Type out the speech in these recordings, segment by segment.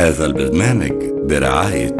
هذا البرنامج برعاية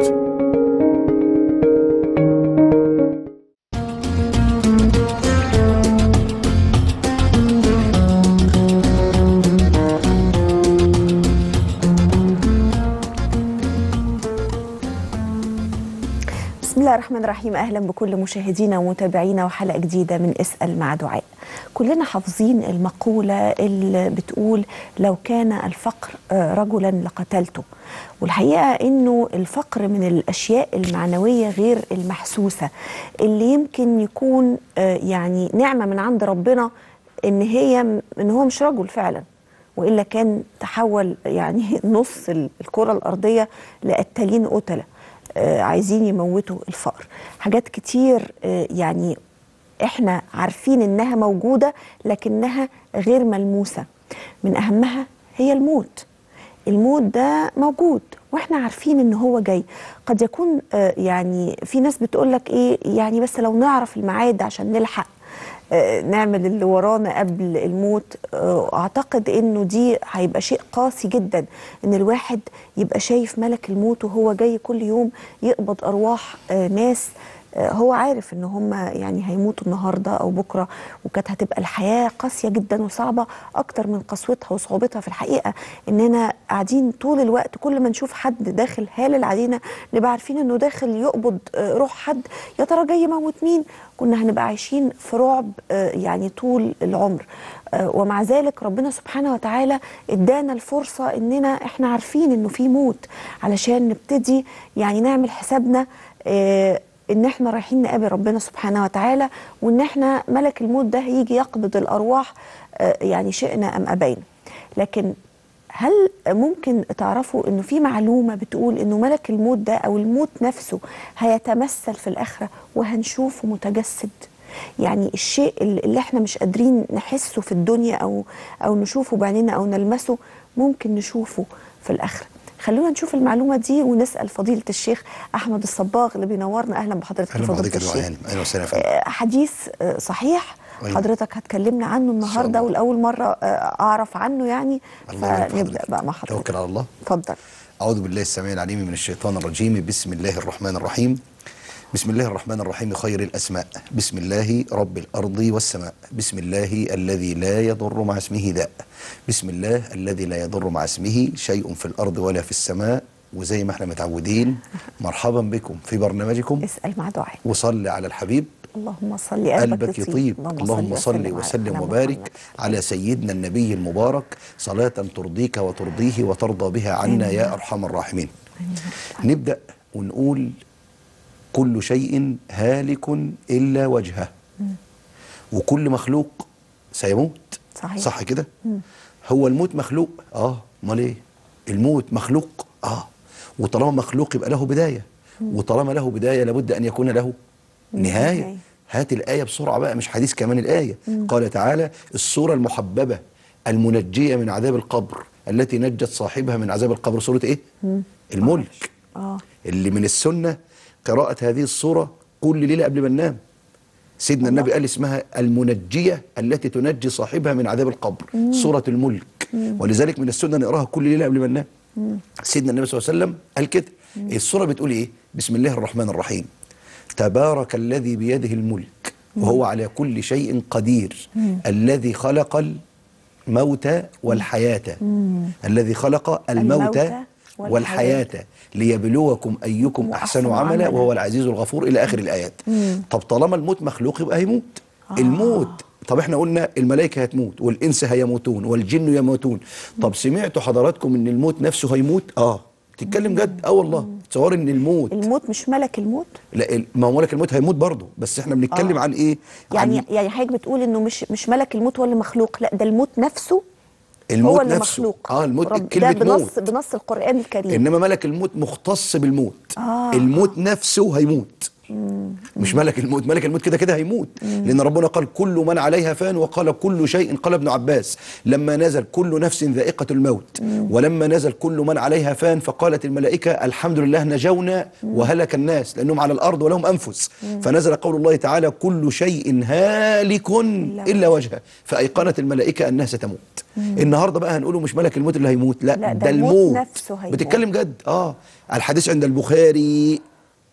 بسم الله الرحمن الرحيم اهلا بكل مشاهدينا ومتابعينا وحلقه جديده من اسال مع دعاء كلنا حافظين المقوله اللي بتقول لو كان الفقر آه، رجلا لقتلته والحقيقه انه الفقر من الاشياء المعنويه غير المحسوسه اللي يمكن يكون آه، يعني نعمه من عند ربنا ان هي ان هو مش رجل فعلا والا كان تحول يعني نص الكره الارضيه لقتالين قتله آه، عايزين يموتوا الفقر حاجات كتير آه، يعني احنا عارفين انها موجوده لكنها غير ملموسه من اهمها هي الموت الموت ده موجود واحنا عارفين ان هو جاي قد يكون آه، يعني في ناس بتقولك ايه يعني بس لو نعرف الميعاد عشان نلحق آه، نعمل اللي ورانا قبل الموت آه، اعتقد انه دي هيبقى شيء قاسي جدا ان الواحد يبقى شايف ملك الموت وهو جاي كل يوم يقبض ارواح آه، ناس آه، هو عارف ان هم يعني هيموتوا النهارده او بكره وكانت هتبقى الحياه قاسيه جدا وصعبه اكتر من قسوتها وصعوبتها في الحقيقه اننا قاعدين طول الوقت كل ما نشوف حد داخل هالل علينا نبقى عارفين انه داخل يقبض آه، روح حد يا ترى جاي يموت مين كنا هنبقى عايشين في رعب آه، يعني طول العمر آه، ومع ذلك ربنا سبحانه وتعالى ادانا الفرصه اننا احنا عارفين انه في موت علشان نبتدي يعني نعمل حسابنا آه، ان احنا رايحين نقابل ربنا سبحانه وتعالى وان احنا ملك الموت ده هيجي يقبض الارواح آه، يعني شئنا ام ابينا لكن هل ممكن تعرفوا انه في معلومه بتقول انه ملك الموت ده او الموت نفسه هيتمثل في الاخره وهنشوفه متجسد يعني الشيء اللي اللي احنا مش قادرين نحسه في الدنيا او او نشوفه بعينينا او نلمسه ممكن نشوفه في الاخره خلونا نشوف المعلومه دي ونسال فضيله الشيخ احمد الصباغ اللي بينورنا اهلا بحضرتك اهلا فضيله بحضرتك يا الشيخ دعاء اهلا وسهلا يا فندم آه، حديث آه، صحيح أيوة. حضرتك هتكلمنا عنه النهارده الله. ولاول مره آه، اعرف عنه يعني الله يبارك في فنبدا حضرتك. بقى مع حضرتك توكل على الله اتفضل أعوذ بالله السميع العليم من الشيطان الرجيم بسم الله الرحمن الرحيم بسم الله الرحمن الرحيم خير الأسماء بسم الله رب الأرض والسماء بسم الله الذي لا يضر مع اسمه داء بسم الله الذي لا يضر مع اسمه شيء في الأرض ولا في السماء وزي ما احنا متعودين مرحبا بكم في برنامجكم اسال مع دعاء وصل على الحبيب اللهم صل قلبك يطيب اللهم صل وسلم على وبارك محمد. على سيدنا النبي المبارك صلاة ترضيك وترضيه وترضى بها عنا يا أرحم الراحمين نبدأ ونقول كل شيء هالك إلا وجهه وكل مخلوق سيموت صحيح. صح كده هو الموت مخلوق اه امال ايه الموت مخلوق اه وطالما مخلوق يبقى له بدايه وطالما له بدايه لابد ان يكون له نهاية. نهايه هات الايه بسرعه بقى مش حديث كمان الايه قال تعالى الصوره المحببه المنجيه من عذاب القبر التي نجت صاحبها من عذاب القبر سوره ايه الملك اه اللي من السنه قراءه هذه الصوره كل ليله قبل ما ننام سيدنا النبي قال اسمها المنجية التي تنجي صاحبها من عذاب القبر سورة الملك ولذلك من السنة نقراها كل ليلة قبل ما ننام سيدنا النبي صلى الله عليه وسلم قال كده السورة بتقول ايه بسم الله الرحمن الرحيم تبارك الذي بيده الملك وهو على كل شيء قدير الذي خلق الموت والحياة الذي خلق الموت الموت والحياة ليبلوكم أيكم أحسن وأحسن عملا عملا. وهو العزيز الغفور إلى آخر الآيات طب طالما الموت مخلوق يبقى هيموت آه. الموت طب احنا قلنا الملائكة هتموت والإنس هيموتون والجن يموتون طب سمعتوا حضراتكم إن الموت نفسه هيموت آه تتكلم جد اه والله تصور ان الموت الموت مش ملك الموت لا ال- ما هو ملك الموت هيموت برضه بس احنا بنتكلم آه. عن ايه يعني عن يعني حضرتك بتقول انه مش مش ملك الموت هو اللي مخلوق لا ده الموت نفسه الموت هو اللي نفسه. مخلوق اه الموت رب- كلمة ده بنص موت بنص القرآن الكريم انما ملك الموت مختص بالموت آه. الموت نفسه هيموت مش ملك الموت ملك الموت كده كده هيموت لان ربنا قال كل من عليها فان وقال كل شيء قال ابن عباس لما نزل كل نفس ذائقه الموت ولما نزل كل من عليها فان فقالت الملائكه الحمد لله نجونا وهلك الناس لانهم على الارض ولهم انفس فنزل قول الله تعالى كل شيء هالك الا وجهه فايقنت الملائكه انها ستموت النهارده بقى هنقوله مش ملك الموت اللي هيموت لا, لا، ده ده الموت الموت نفسه هيموت. بتتكلم جد اه الحديث عند البخاري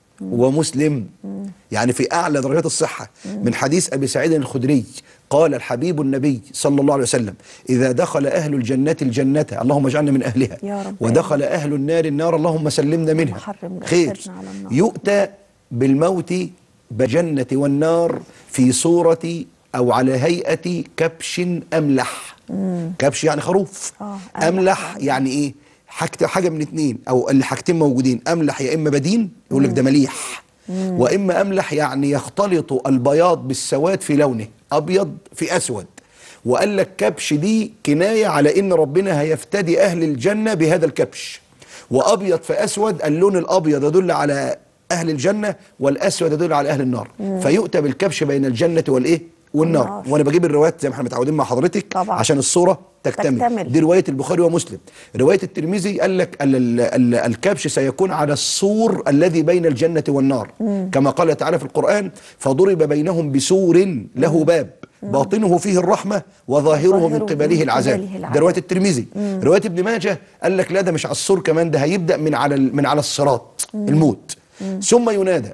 ومسلم يعني في اعلى درجات الصحه من حديث ابي سعيد الخدري قال الحبيب النبي صلى الله عليه وسلم اذا دخل اهل الجنه الجنه اللهم اجعلنا من اهلها يا رب ودخل اهل النار النار اللهم سلمنا منها حرم خير أسرنا على النار. يؤتى بالموت بجنه والنار في صوره او على هيئه كبش املح كبش يعني خروف آه، أملح املح يعني. يعني ايه حاجة حاجة من اتنين أو الحاجتين موجودين أملح يا إما بدين يقول لك ده مليح وإما أملح يعني يختلط البياض بالسواد في لونه أبيض في أسود وقال لك كبش دي كناية على إن ربنا هيفتدي أهل الجنة بهذا الكبش وأبيض في أسود اللون الأبيض يدل على أهل الجنة والأسود يدل على أهل النار فيؤتى بالكبش بين الجنة والإيه والنار والنار. وأنا بجيب الروايات زي ما احنا متعودين مع حضرتك طبعا. عشان الصورة تكتمل, تكتمل. دي روايه البخاري ومسلم روايه الترمذي قال لك ال- ال- ال- الكبش سيكون على السور الذي بين الجنه والنار كما قال تعالى في القران فضرب بينهم بسور له باب باطنه فيه الرحمه وظاهره من وظاهره قبله من العذاب قبله العذاب. ده روايه الترمذي روايه ابن ماجه قال لك لا ده مش على السور كمان ده هيبدا من على ال- من على الصراط الموت ثم ينادى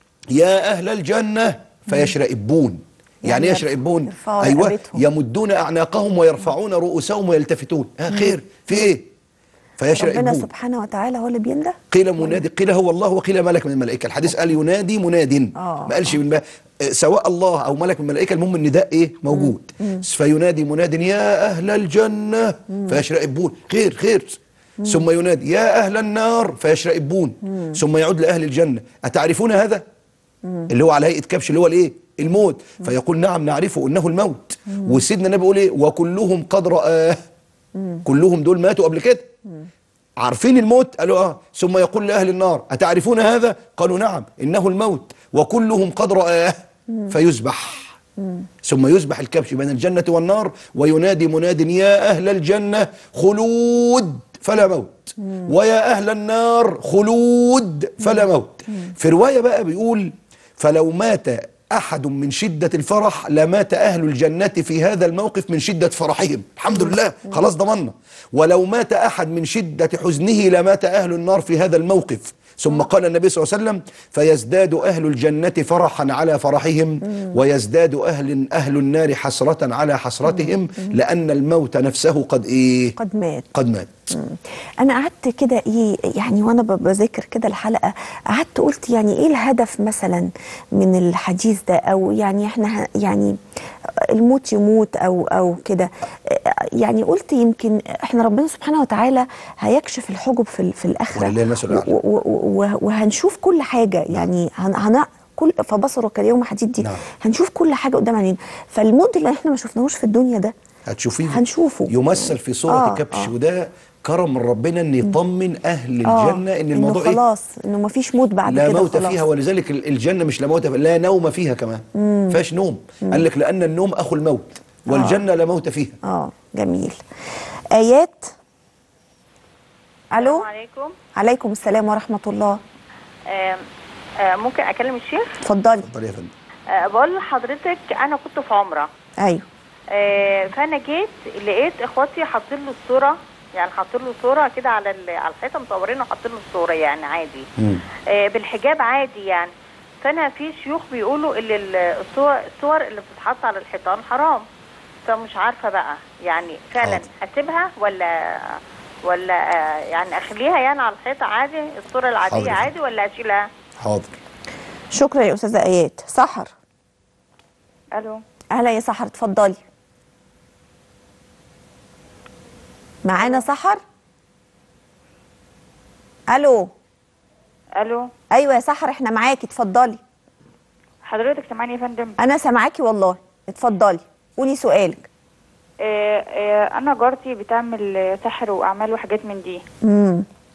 يا اهل الجنه فيشرئبون يعني يعني ايه يشرئبون يرفعوا ايوه رقبتهم. يمدون اعناقهم ويرفعون رؤوسهم ويلتفتون آه خير في ايه ربنا فيشرئبون سبحانه وتعالى هو اللي بينده قيل منادي قيل هو الله وقيل ملك من الملائكه الحديث قال ينادي مناد آه، ما قالش من سواء الله او ملك من الملائكه المهم النداء ايه موجود فينادي مناد يا اهل الجنه فيشرئبون خير خير ثم ينادي يا اهل النار فيشرئبون ثم يعود لاهل الجنه اتعرفون هذا اللي هو على هيئه كبش اللي هو الايه الموت فيقول نعم نعرفه انه الموت وسيدنا النبي يقول ايه وكلهم قد رآه كلهم دول ماتوا قبل كده عارفين الموت قالوا اه ثم يقول لاهل النار اتعرفون هذا قالوا نعم انه الموت وكلهم قد رآه فيذبح ثم يذبح الكبش بين الجنة والنار وينادي مناد يا أهل الجنة خلود فلا موت ويا أهل النار خلود فلا موت في رواية بقى بيقول فلو مات أحد من شدة الفرح لمات أهل الجنة في هذا الموقف من شدة فرحهم الحمد لله خلاص ضمنا ولو مات أحد من شدة حزنه لمات أهل النار في هذا الموقف ثم قال النبي صلى الله عليه وسلم فيزداد أهل الجنة فرحا على فرحهم ويزداد أهل أهل النار حسرة على حسرتهم لأن الموت نفسه قد إيه قد مات قد مات انا قعدت كده ايه يعني وانا ب- بذاكر كده الحلقه قعدت قلت يعني ايه الهدف مثلا من الحديث ده او يعني احنا ه- يعني الموت يموت او او كده يعني قلت يمكن احنا ربنا سبحانه وتعالى هيكشف الحجب في ال- في الاخره ولله المثل الأعلى. و- و- و- وهنشوف كل حاجه يعني هن هن كل فبصرك اليوم حديد دي نعم. هنشوف كل حاجه قدام عينينا فالموت اللي احنا ما شفناهوش في الدنيا ده هتشوفيه هنشوفه. يمثل في صورة آه، كبش آه. وده كرم من ربنا ان يطمن اهل آه، الجنة ان إنه الموضوع ايه خلاص انه ما فيش موت بعد لا كده موت خلاص. فيها ولذلك ال- الجنة مش لا موت فيها لا نوم فيها كمان فيهاش نوم قال لك لأن النوم أخو الموت والجنة لا موت فيها اه جميل ايات الو السلام عليكم عليكم السلام ورحمه الله آم، آه، ممكن اكلم الشيخ اتفضلي اتفضل يا فندم آه، بقول لحضرتك انا كنت في عمره ايوه آه، فانا جيت لقيت اخواتي حاطين له الصوره يعني حاطين له صوره كده على ال- على الحيطه مصورينه وحاطين له الصوره يعني عادي مم. آه، بالحجاب عادي يعني فانا في شيوخ بيقولوا ان ال- الصور الصور اللي بتتحط على الحيطان حرام فمش عارفه بقى يعني فعلا حاضر. اسيبها ولا ولا آه، يعني اخليها يعني على الحيطه عادي الصوره العاديه حاضر. عادي ولا اشيلها حاضر شكرا يا استاذه ايات سحر الو اهلا يا سحر اتفضلي معانا سحر الو الو ايوه يا سحر احنا معاكي اتفضلي حضرتك سامعني يا فندم انا سامعاكي والله اتفضلي قولي سؤالك آه، آه، انا جارتي بتعمل آه، سحر واعمال وحاجات من دي امم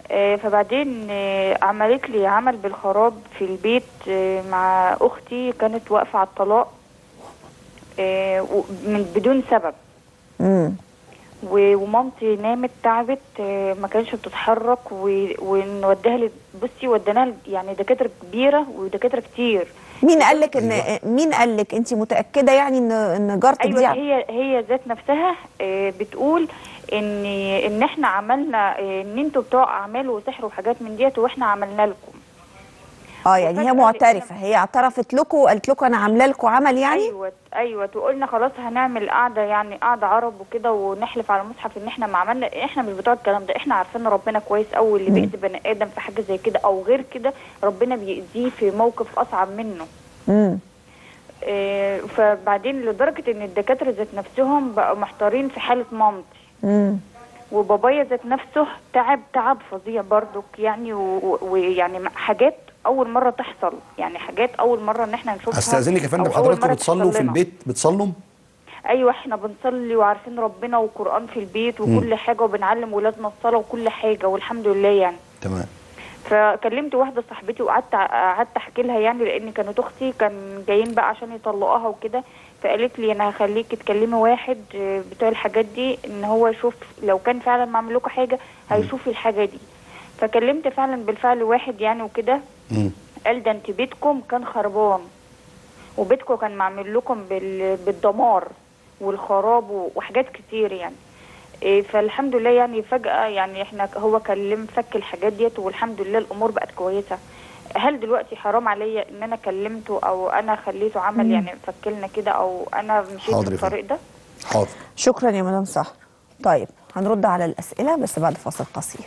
آه، فبعدين آه، عملت لي عمل بالخراب في البيت آه، مع اختي كانت واقفه على الطلاق آه، و- من بدون سبب امم و- ومامتي نامت تعبت آه، ما كانتش بتتحرك و- ونوديها ل- بصي وديناها ل- يعني دكاتره كبيره ودكاتره كتير مين قال لك ان مين قال لك انت متاكده يعني ان ان جارتك ايوه دي ع- هي هي ذات نفسها آه، بتقول ان ان احنا عملنا آه، ان انتوا بتوع اعمال وسحر وحاجات من ديت واحنا عملنا لكم اه يعني هي وفجأة معترفه لقينا- هي اعترفت لكم وقالت لكم انا عامله لكم عمل يعني ايوه ايوه وقلنا خلاص هنعمل قعده يعني قعده عرب وكده ونحلف على المصحف ان احنا ما عملنا احنا مش بتوع الكلام ده احنا عارفين ربنا كويس قوي اللي بيأذي بني ادم في حاجه زي كده او غير كده ربنا بيأذيه في موقف اصعب منه امم إيه فبعدين لدرجه ان الدكاتره ذات نفسهم بقوا محتارين في حاله مامتي امم وبابايا ذات نفسه تعب تعب فظيع برضك يعني و- و- ويعني م- حاجات اول مره تحصل يعني حاجات اول مره ان احنا نشوفها استاذنك يا فندم أو أول حضراتكم مرة بتصلوا تحصل في لنا. البيت بتصلوا ايوه احنا بنصلي وعارفين ربنا وقران في البيت وكل حاجه وبنعلم ولادنا الصلاه وكل حاجه والحمد لله يعني تمام فكلمت واحده صاحبتي وقعدت قعدت احكي لها يعني لان كانت اختي كان جايين بقى عشان يطلقوها وكده فقالت لي انا هخليكي تكلمي واحد آه، بتوع الحاجات دي ان هو يشوف لو كان فعلا معمل لكم حاجه هيشوف الحاجه دي فكلمت فعلا بالفعل واحد يعني وكده مم. قال ده انت بيتكم كان خربان وبيتكم كان معمل لكم بال- بالدمار والخراب و- وحاجات كتير يعني إيه، فالحمد لله يعني فجأة يعني احنا هو كلم فك الحاجات ديت والحمد لله الامور بقت كويسة هل دلوقتي حرام عليا ان انا كلمته او انا خليته عمل يعني فكلنا كده او انا مشيت حاضر في يا فندم. الطريق ده حاضر شكرا يا مدام سحر طيب هنرد على الاسئله بس بعد فاصل قصير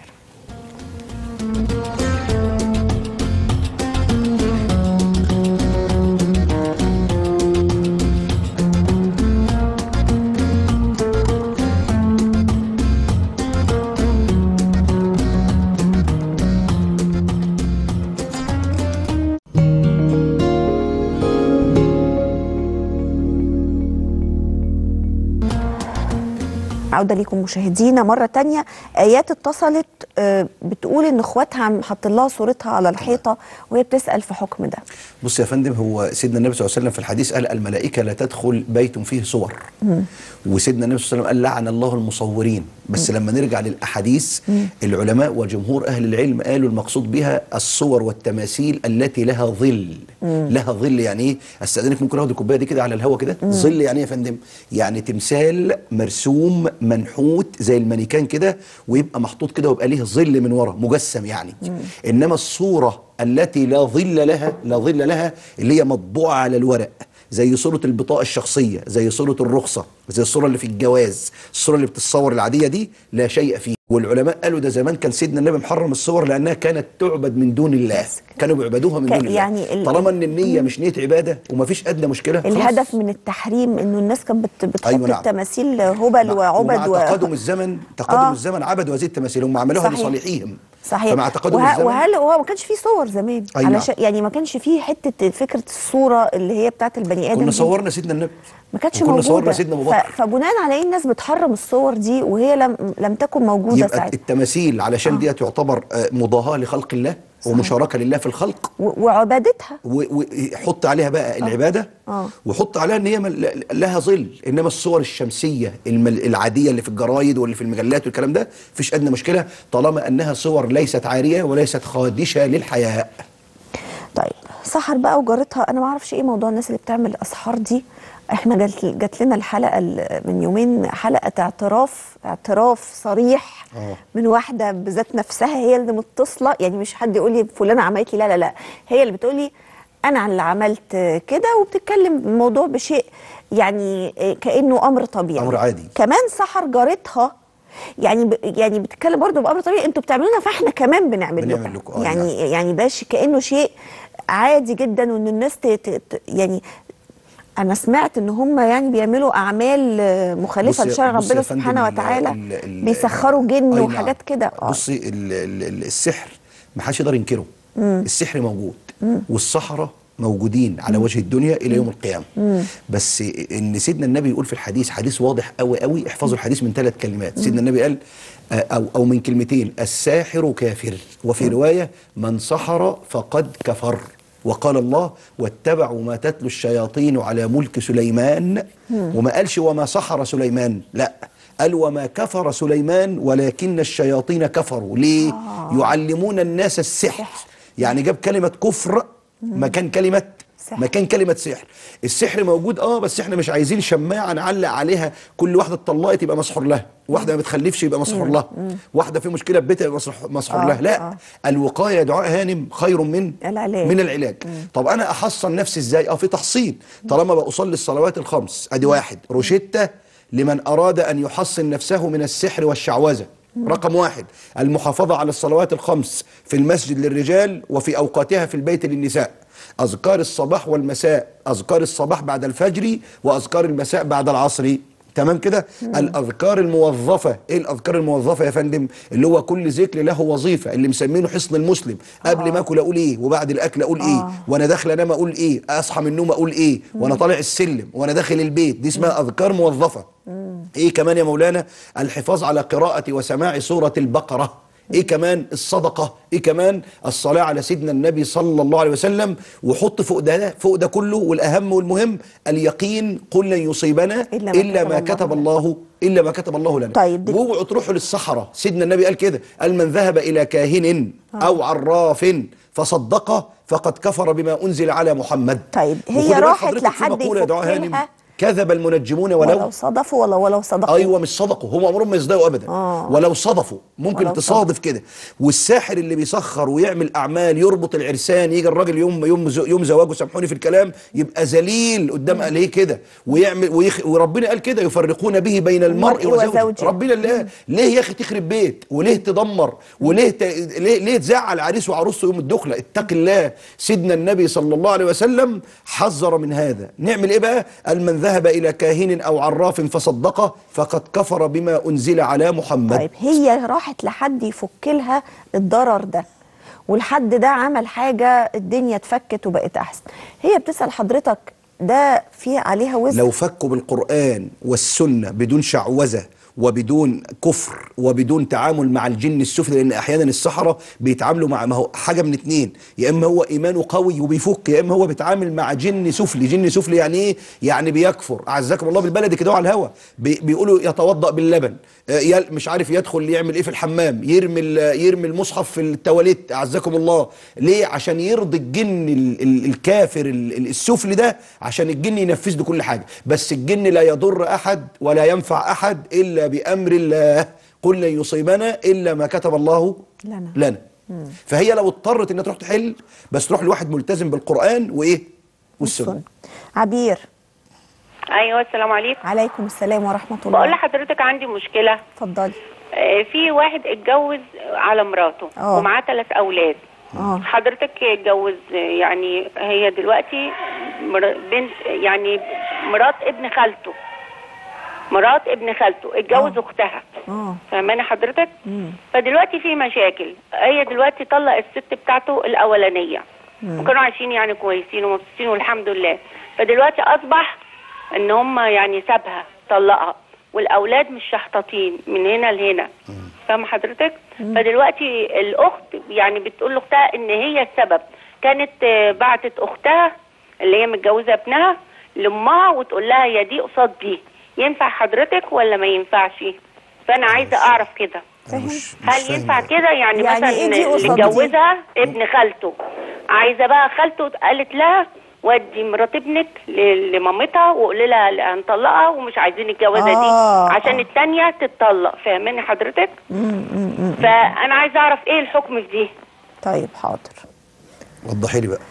عودة ليكم مشاهدينا مرة تانية آيات اتصلت آه، بتقول إن إخواتها عم حاطين لها صورتها على الحيطة وهي بتسأل في حكم ده بص يا فندم هو سيدنا النبي صلى الله عليه وسلم في الحديث قال الملائكة لا تدخل بيت فيه صور وسيدنا النبي صلى الله عليه وسلم قال لعن الله المصورين بس لما نرجع للأحاديث العلماء وجمهور أهل العلم قالوا المقصود بها الصور والتماثيل التي لها ظل لها ظل يعني ايه استاذنك ممكن اخد الكوبايه دي كده على الهوا كده ظل يعني ايه يا فندم يعني تمثال مرسوم منحوت زي المانيكان كده ويبقى محطوط كده ويبقى ليه ظل من ورا مجسم يعني انما الصوره التي لا ظل لها لا ظل لها اللي هي مطبوعه على الورق زي صورة البطاقة الشخصية زي صورة الرخصة زي الصورة اللي في الجواز الصورة اللي بتتصور العادية دي لا شيء فيه والعلماء قالوا ده زمان كان سيدنا النبي محرم الصور لأنها كانت تعبد من دون الله كانوا بيعبدوها من ك- دون الله يعني ال- طالما ان النية مش نية عبادة ومفيش أدنى مشكلة خلاص. الهدف من التحريم إنه الناس كانت بت- بتحط أيوة نعم. التماثيل هبل مع- وعبد ومع تقدم الزمن تقدم آه. آه. الزمن عبدوا هذه التماثيل هم عملوها صحيح. لصالحيهم صحيح فمع تقدم وه... الزمن وهل هو ما كانش فيه صور زمان أي علشان نعم. يعني ما كانش فيه حته فكره الصوره اللي هي بتاعت البني ادم كنا دي. صورنا سيدنا النبي ما كانتش وكنا موجوده صورنا سيدنا ابو ف... بكر فبناء على ايه الناس بتحرم الصور دي وهي لم لم تكن موجوده يبقى ساعتها التماثيل علشان دي تعتبر آه، مضاهاة لخلق الله ومشاركة لله في الخلق و... وعبادتها وحط عليها بقى العباده آه. وحط عليها ان هي مل- لها ظل انما الصور الشمسيه المل- العاديه اللي في الجرايد واللي في المجلات والكلام ده مفيش ادنى مشكله طالما انها صور ليست عاريه وليست خادشه للحياء طيب سحر بقى وجارتها انا ما اعرفش ايه موضوع الناس اللي بتعمل اسحار دي احنا جات جات لنا الحلقه ال- من يومين حلقه اعتراف اعتراف صريح آه. من واحده بذات نفسها هي اللي متصله يعني مش حد يقول لي فلانه عملت لي لا لا لا هي اللي بتقول لي انا اللي عملت كده وبتتكلم الموضوع بشيء يعني كانه امر طبيعي أمر عادي. كمان سحر جارتها يعني ب... يعني بتتكلم برضه بامر طبيعي انتوا بتعملونا فاحنا كمان بنعمل, بنعمل لكم، آه، يعني يعني ده شيء كانه شيء عادي جدا وان الناس ت... ت... ت... يعني انا سمعت ان هم يعني بيعملوا اعمال آه، مخالفه بصي- لشرع بصي يا ربنا فندم، سبحانه ال- وتعالى ال- ال- بيسخروا جن أي نعم. وحاجات كده آه. بصي ال- ال- ال- السحر ما حدش يقدر ينكره السحر موجود والسحره موجودين على وجه الدنيا الى يوم القيامه بس ان سيدنا النبي يقول في الحديث حديث واضح قوي قوي احفظوا الحديث من ثلاث كلمات سيدنا النبي قال آه، او او من كلمتين الساحر كافر وفي روايه من سحر فقد كفر وقال الله واتبعوا ما تتلو الشياطين على ملك سليمان وما قالش وما سحر سليمان لا قال وما كفر سليمان ولكن الشياطين كفروا ليه يعلمون الناس السحر يعني جاب كلمة كفر مكان كلمة سحر. مكان كلمة سحر السحر موجود اه بس احنا مش عايزين شماعة نعلق عليها كل واحدة اتطلقت يبقى مسحور لها واحدة ما بتخلفش يبقى مسحور لها واحدة في مشكلة في بيتها يبقى مسحور- مسحور آه، لها لا آه. الوقاية يا دعاء هانم خير من العلاج. من العلاج طب انا احصن نفسي ازاي اه في تحصين طالما بصلي الصلوات الخمس ادي واحد روشتة لمن اراد ان يحصن نفسه من السحر والشعوذة رقم واحد المحافظة على الصلوات الخمس في المسجد للرجال وفي أوقاتها في البيت للنساء أذكار الصباح والمساء أذكار الصباح بعد الفجر وأذكار المساء بعد العصر تمام كده الاذكار الموظفه ايه الاذكار الموظفه يا فندم اللي هو كل ذكر له وظيفه اللي مسمينه حصن المسلم قبل ما اكل اقول ايه وبعد الاكل اقول ايه وانا داخل انام اقول ايه اصحى من النوم اقول ايه وانا طالع السلم وانا داخل البيت دي اسمها اذكار موظفه ايه كمان يا مولانا الحفاظ على قراءه وسماع سوره البقره ايه كمان الصدقه ايه كمان الصلاه على سيدنا النبي صلى الله عليه وسلم وحط فوق ده فوق ده كله والاهم والمهم اليقين قل لن يصيبنا إلا الا ما ما, كتب كتب الله الله الا ما كتب الله لنا طيب دي- واوعوا تروحوا للصحراء سيدنا النبي قال كده قال من ذهب الى كاهن او عراف فصدقه فقد كفر بما انزل على محمد طيب، هي وخدي بالك راحت حضرتك في لحد مقولة يا دعاء يفك هانم لها كذب المنجمون ولو ولو صدفوا ولا ولو صدقوا ايوه مش صدقوا هم عمرهم ما يصدقوا ابدا آه. ولو صدفوا ممكن ولو تصادف كده والساحر اللي بيسخر ويعمل اعمال يربط العرسان يجي الراجل يوم يوم ز- يوم زواجه سامحوني في الكلام يبقى ذليل قدام اهليه كده ويعمل ويخ وربنا قال كده يفرقون به بين المرء المرء وزوجه وزوجه. ربنا اللي قال ليه يا اخي تخرب بيت وليه تدمر وليه ت... ليه, ليه تزعل عريس وعروسته يوم الدخله اتق الله سيدنا النبي صلى الله عليه وسلم حذر من هذا نعمل ايه بقى قال من ذهب الى كاهن او عراف فصدقه فقد كفر بما انزل على محمد طيب هي راحت لحد يفك لها الضرر ده والحد ده عمل حاجة الدنيا اتفكت وبقت أحسن هي بتسأل حضرتك ده في عليها وزن لو فكوا بالقرآن والسنة بدون شعوذة وبدون كفر وبدون تعامل مع الجن السفلي لان احيانا السحره بيتعاملوا مع ما هو حاجه من اتنين يا اما هو ايمانه قوي وبيفك يا اما هو بيتعامل مع جن سفلي جن سفلي يعني ايه يعني بيكفر اعزكم الله بالبلد كده على الهوا بي بيقولوا يتوضا باللبن آه، يل- مش عارف يدخل يعمل ايه في الحمام يرمي ال- يرمي المصحف في التواليت اعزكم الله ليه عشان يرضي الجن ال- ال- الكافر ال- ال- السفلي ده عشان الجن ينفذ له كل حاجه بس الجن لا يضر احد ولا ينفع احد الا بامر الله قل لن يصيبنا الا ما كتب الله لنا. لنا فهي لو اضطرت انها تروح تحل بس تروح لواحد ملتزم بالقران وايه والسنه عبير ايوه السلام عليكم عليكم السلام ورحمة بقول الله لحضرتك عندي مشكله اتفضلي آه، في واحد اتجوز على مراته آه. ومعاه ثلاث اولاد اه حضرتك اتجوز آه، يعني هي دلوقتي مر- بنت يعني مرات ابن خالته مرات ابن خالته اتجوز آه. اختها اه فاهماني حضرتك مم. فدلوقتي في مشاكل هي دلوقتي طلق الست بتاعته الاولانيه وكانوا عايشين يعني كويسين ومبسوطين والحمد لله فدلوقتي اصبح ان هم يعني سابها طلقها والاولاد مش شحططين من هنا لهنا فاهمه حضرتك فدلوقتي الاخت يعني بتقول لاختها ان هي السبب كانت آه، بعتت اختها اللي هي متجوزه ابنها لامها وتقول لها يا دي قصاد دي ينفع حضرتك ولا ما ينفعش فانا عايزه اعرف كده أنا مش- مش هل فاهم ينفع ده. كده يعني, يعني مثلا إيه دي اللي قصاد دي؟ اتجوزها ابن خالته عايزه بقى خالته قالت لها ودي مرات ابنك ل- لمامتها وقولي لها هنطلقها ومش عايزين الجوازه آه، دي عشان آه. التانية تتطلق فاهماني حضرتك فانا عايزه اعرف ايه الحكم في دي طيب حاضر وضحي لي بقى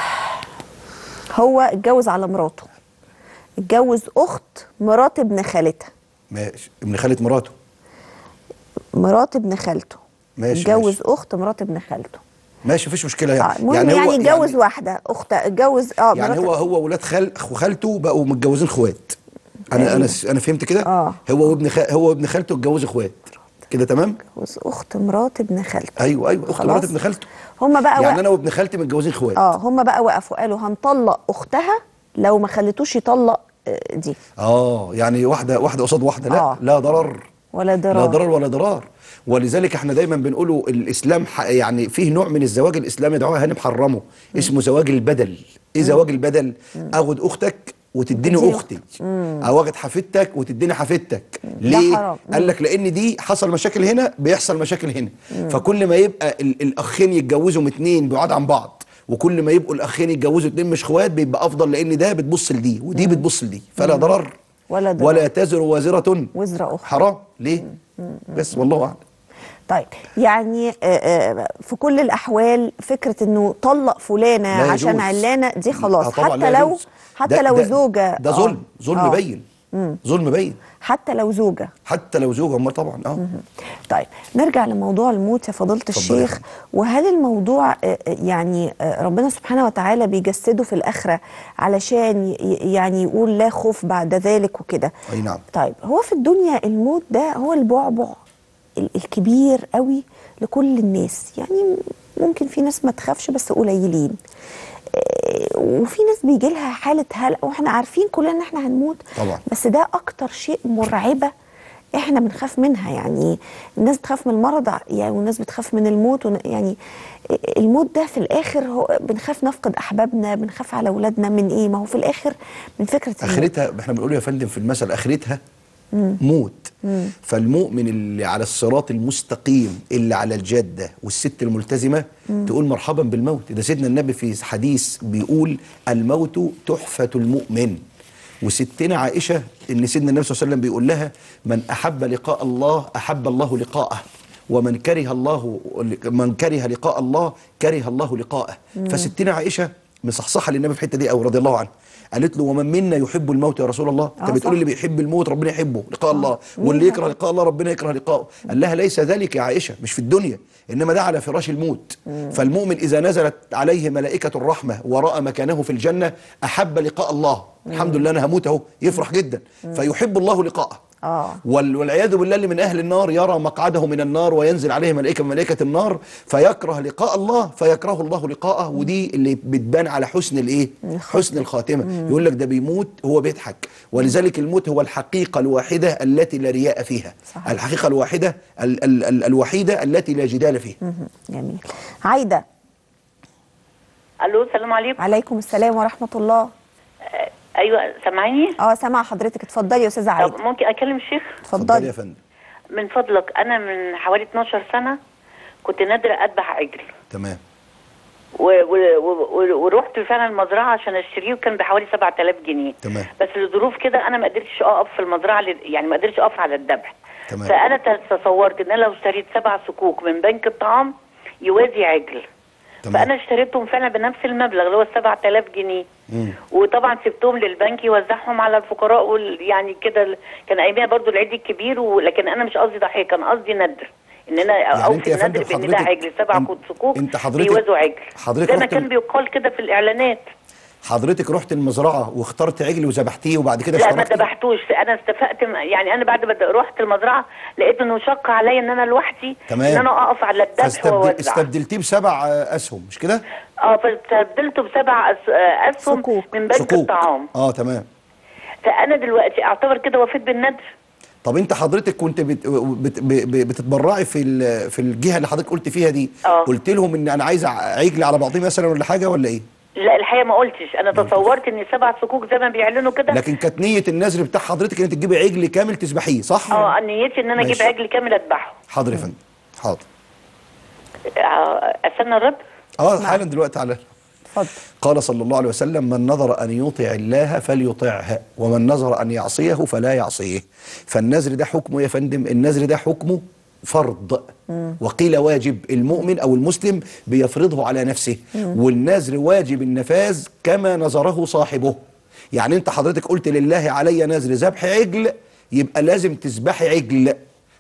هو اتجوز على مراته اتجوز اخت مرات ابن خالتها ماشي ابن خالة مراته مرات ابن خالته ماشي، اتجوز ماشي. اخت مرات ابن خالته ماشي مفيش مشكله آه، يعني المهم يعني, هو اتجوز واحده اخت اتجوز اه يعني مرات هو هو ولاد خال وخالته بقوا متجوزين اخوات انا انا انا فهمت كده آه. هو وابن خ... هو وابن خالته اتجوزوا اخوات كده تمام جوز اخت مرات ابن خالته ايوه ايوه اخت خلاص. مرات ابن خالته هم بقى يعني وق- انا وابن خالتي متجوزين اخوات اه هم بقى وقفوا قالوا هنطلق اختها لو ما خليتوش يطلق آه، دي اه يعني واحده واحده قصاد واحده لا آه. لا ضرر ولا ضرار لا ضرر ولا ضرار ولذلك احنا دايما بنقوله الاسلام ح- يعني فيه نوع من الزواج الاسلامي دعوه هاني محرمه اسمه زواج البدل ايه زواج البدل اخد اختك وتديني وتديني اختي او اخد حفيدتك وتديني حفيدتك ليه حرام. قال لك لان دي حصل مشاكل هنا بيحصل مشاكل هنا فكل ما يبقى ال- الاخين يتجوزوا من اتنين بعاد عن بعض وكل ما يبقوا الاخين يتجوزوا اتنين مش اخوات بيبقى افضل لان ده بتبص لدي ودي بتبص لدي فلا ضرر ولا ضرر. ولا تزر وازره وزر اخرى حرام ليه بس والله اعلم طيب يعني آه، آه، في كل الاحوال فكره انه طلق فلانه لا عشان يجوز. علانه دي خلاص آه طبعاً حتى لا لو يجوز. حتى ده- لو ده- زوجه ده آه. ظلم ظلم آه. بين ظلم بين حتى لو زوجه حتى لو زوجة هم طبعا اه طيب نرجع لموضوع الموت يا فضيله اتفضلي يا الشيخ فندم. وهل الموضوع آه، آه، يعني آه، ربنا سبحانه وتعالى بيجسده في الاخره علشان ي- يعني يقول لا خوف بعد ذلك وكده اي نعم طيب هو في الدنيا الموت ده هو البعبع ال- الكبير قوي لكل الناس يعني ممكن في ناس ما تخافش بس قليلين آه، وفي ناس بيجي لها حاله هلع واحنا عارفين كلنا ان احنا هنموت طبعا. بس ده اكتر شيء مرعبه احنا بنخاف منها يعني الناس بتخاف من المرض يعني والناس بتخاف من الموت ون- يعني الموت ده في الاخر هو بنخاف نفقد احبابنا بنخاف على اولادنا من ايه ما هو في الاخر من فكره الموت. اخرتها احنا بنقول يا فندم في المثل اخرتها موت فالمؤمن اللي على الصراط المستقيم اللي على الجاده والست الملتزمه تقول مرحبا بالموت ده سيدنا النبي في حديث بيقول الموت تحفه المؤمن وستنا عائشه ان سيدنا النبي صلى الله عليه وسلم بيقول لها من احب لقاء الله احب الله لقاءه ومن كره الله من كره لقاء الله كره الله لقاءه فستنا عائشه مصحصحه للنبي في الحته دي او رضي الله عنه قالت له ومن منا يحب الموت يا رسول الله انت آه بتقول صح. اللي بيحب الموت ربنا يحبه لقاء الله واللي يكره لقاء الله ربنا يكره لقاءه قال لها ليس ذلك يا عائشه مش في الدنيا انما ده على فراش الموت فالمؤمن اذا نزلت عليه ملائكه الرحمه وراى مكانه في الجنه احب لقاء الله الحمد لله انا هموت اهو يفرح جدا فيحب الله لقاءه آه. وال- والعياذ بالله اللي من اهل النار يرى مقعده من النار وينزل عليه ملائكه من ملائكه النار فيكره لقاء الله فيكره الله لقاءه ودي اللي بتبان على حسن الايه حسن الخاتمه يقول لك ده بيموت هو بيضحك ولذلك الموت هو الحقيقه الواحده التي لا رياء فيها صحيح. الحقيقه الواحده ال ال ال الوحيده التي لا جدال فيها مهم. جميل عايده الو السلام عليكم عليكم السلام ورحمه الله ايوه سامعيني اه سامعه حضرتك اتفضلي يا استاذه طب عايده ممكن اكلم الشيخ اتفضلي يا اتفضلي فندم من فضلك انا من حوالي 12 سنه كنت نادره اذبح عجل تمام و- و- و- ورحت فعلا المزرعه عشان اشتريه وكان بحوالي 7000 جنيه تمام. بس لظروف كده انا ما قدرتش اقف في المزرعه لل- يعني ما قدرتش اقف على الذبح تمام. فانا تصورت ان انا لو اشتريت سبع صكوك من بنك الطعام يوازي عجل تمام. فانا اشتريتهم فعلا بنفس المبلغ اللي هو 7000 جنيه مم. وطبعا سبتهم للبنك يوزعهم على الفقراء وال... يعني كده ال- كان ايامها برضو العيد الكبير ولكن انا مش قصدي ضحيه كان قصدي ندر ان انا يعني اوفي انت يا الندر فندم بان ده حضرتك- عجل سبع انت- صكوك انت حضرتك- بيوازوا عجل حضرتك زي ما رحت كان ال- بيقال كده في الاعلانات حضرتك رحت المزرعه واخترت عجل وذبحتيه وبعد كده لا ما اشتركتي؟ ذبحتوش انا استفقت م- يعني انا بعد ما د- رحت المزرعه لقيت انه شق عليا ان انا لوحدي تمام. ان انا اقف على الذبح فاستبدل واوزع استبدلتيه بسبع آه، اسهم مش كده؟ اه فاستبدلته بسبع أس- آه، اسهم صكوك. من بنك الطعام اه تمام فانا دلوقتي اعتبر كده وفيت بالندر طب انت حضرتك كنت بت بت ب- بتتبرعي في ال- في الجهه اللي حضرتك قلت فيها دي اه. قلت لهم ان انا عايز عجل على بعضيه مثلا ولا حاجه ولا ايه لا الحقيقه ما قلتش انا تصورت ان سبع صكوك زي ما بيعلنوا كده لكن كانت نيه النذر بتاع حضرتك ان انت تجيبي عجل كامل تذبحيه صح اه نيتي ان انا اجيب ماشي. عجل كامل اذبحه حاضر يا فندم حاضر آه، استنى الرد اه حالا دلوقتي على اتفضل قال صلى الله عليه وسلم من نظر أن يطع الله فليطعه ومن نظر أن يعصيه فلا يعصيه فالنذر ده حكمه يا فندم النذر ده حكمه فرض وقيل واجب المؤمن أو المسلم بيفرضه على نفسه والنذر واجب النفاذ كما نظره صاحبه يعني انت حضرتك قلت لله علي نذر ذبح عجل يبقى لازم تذبحي عجل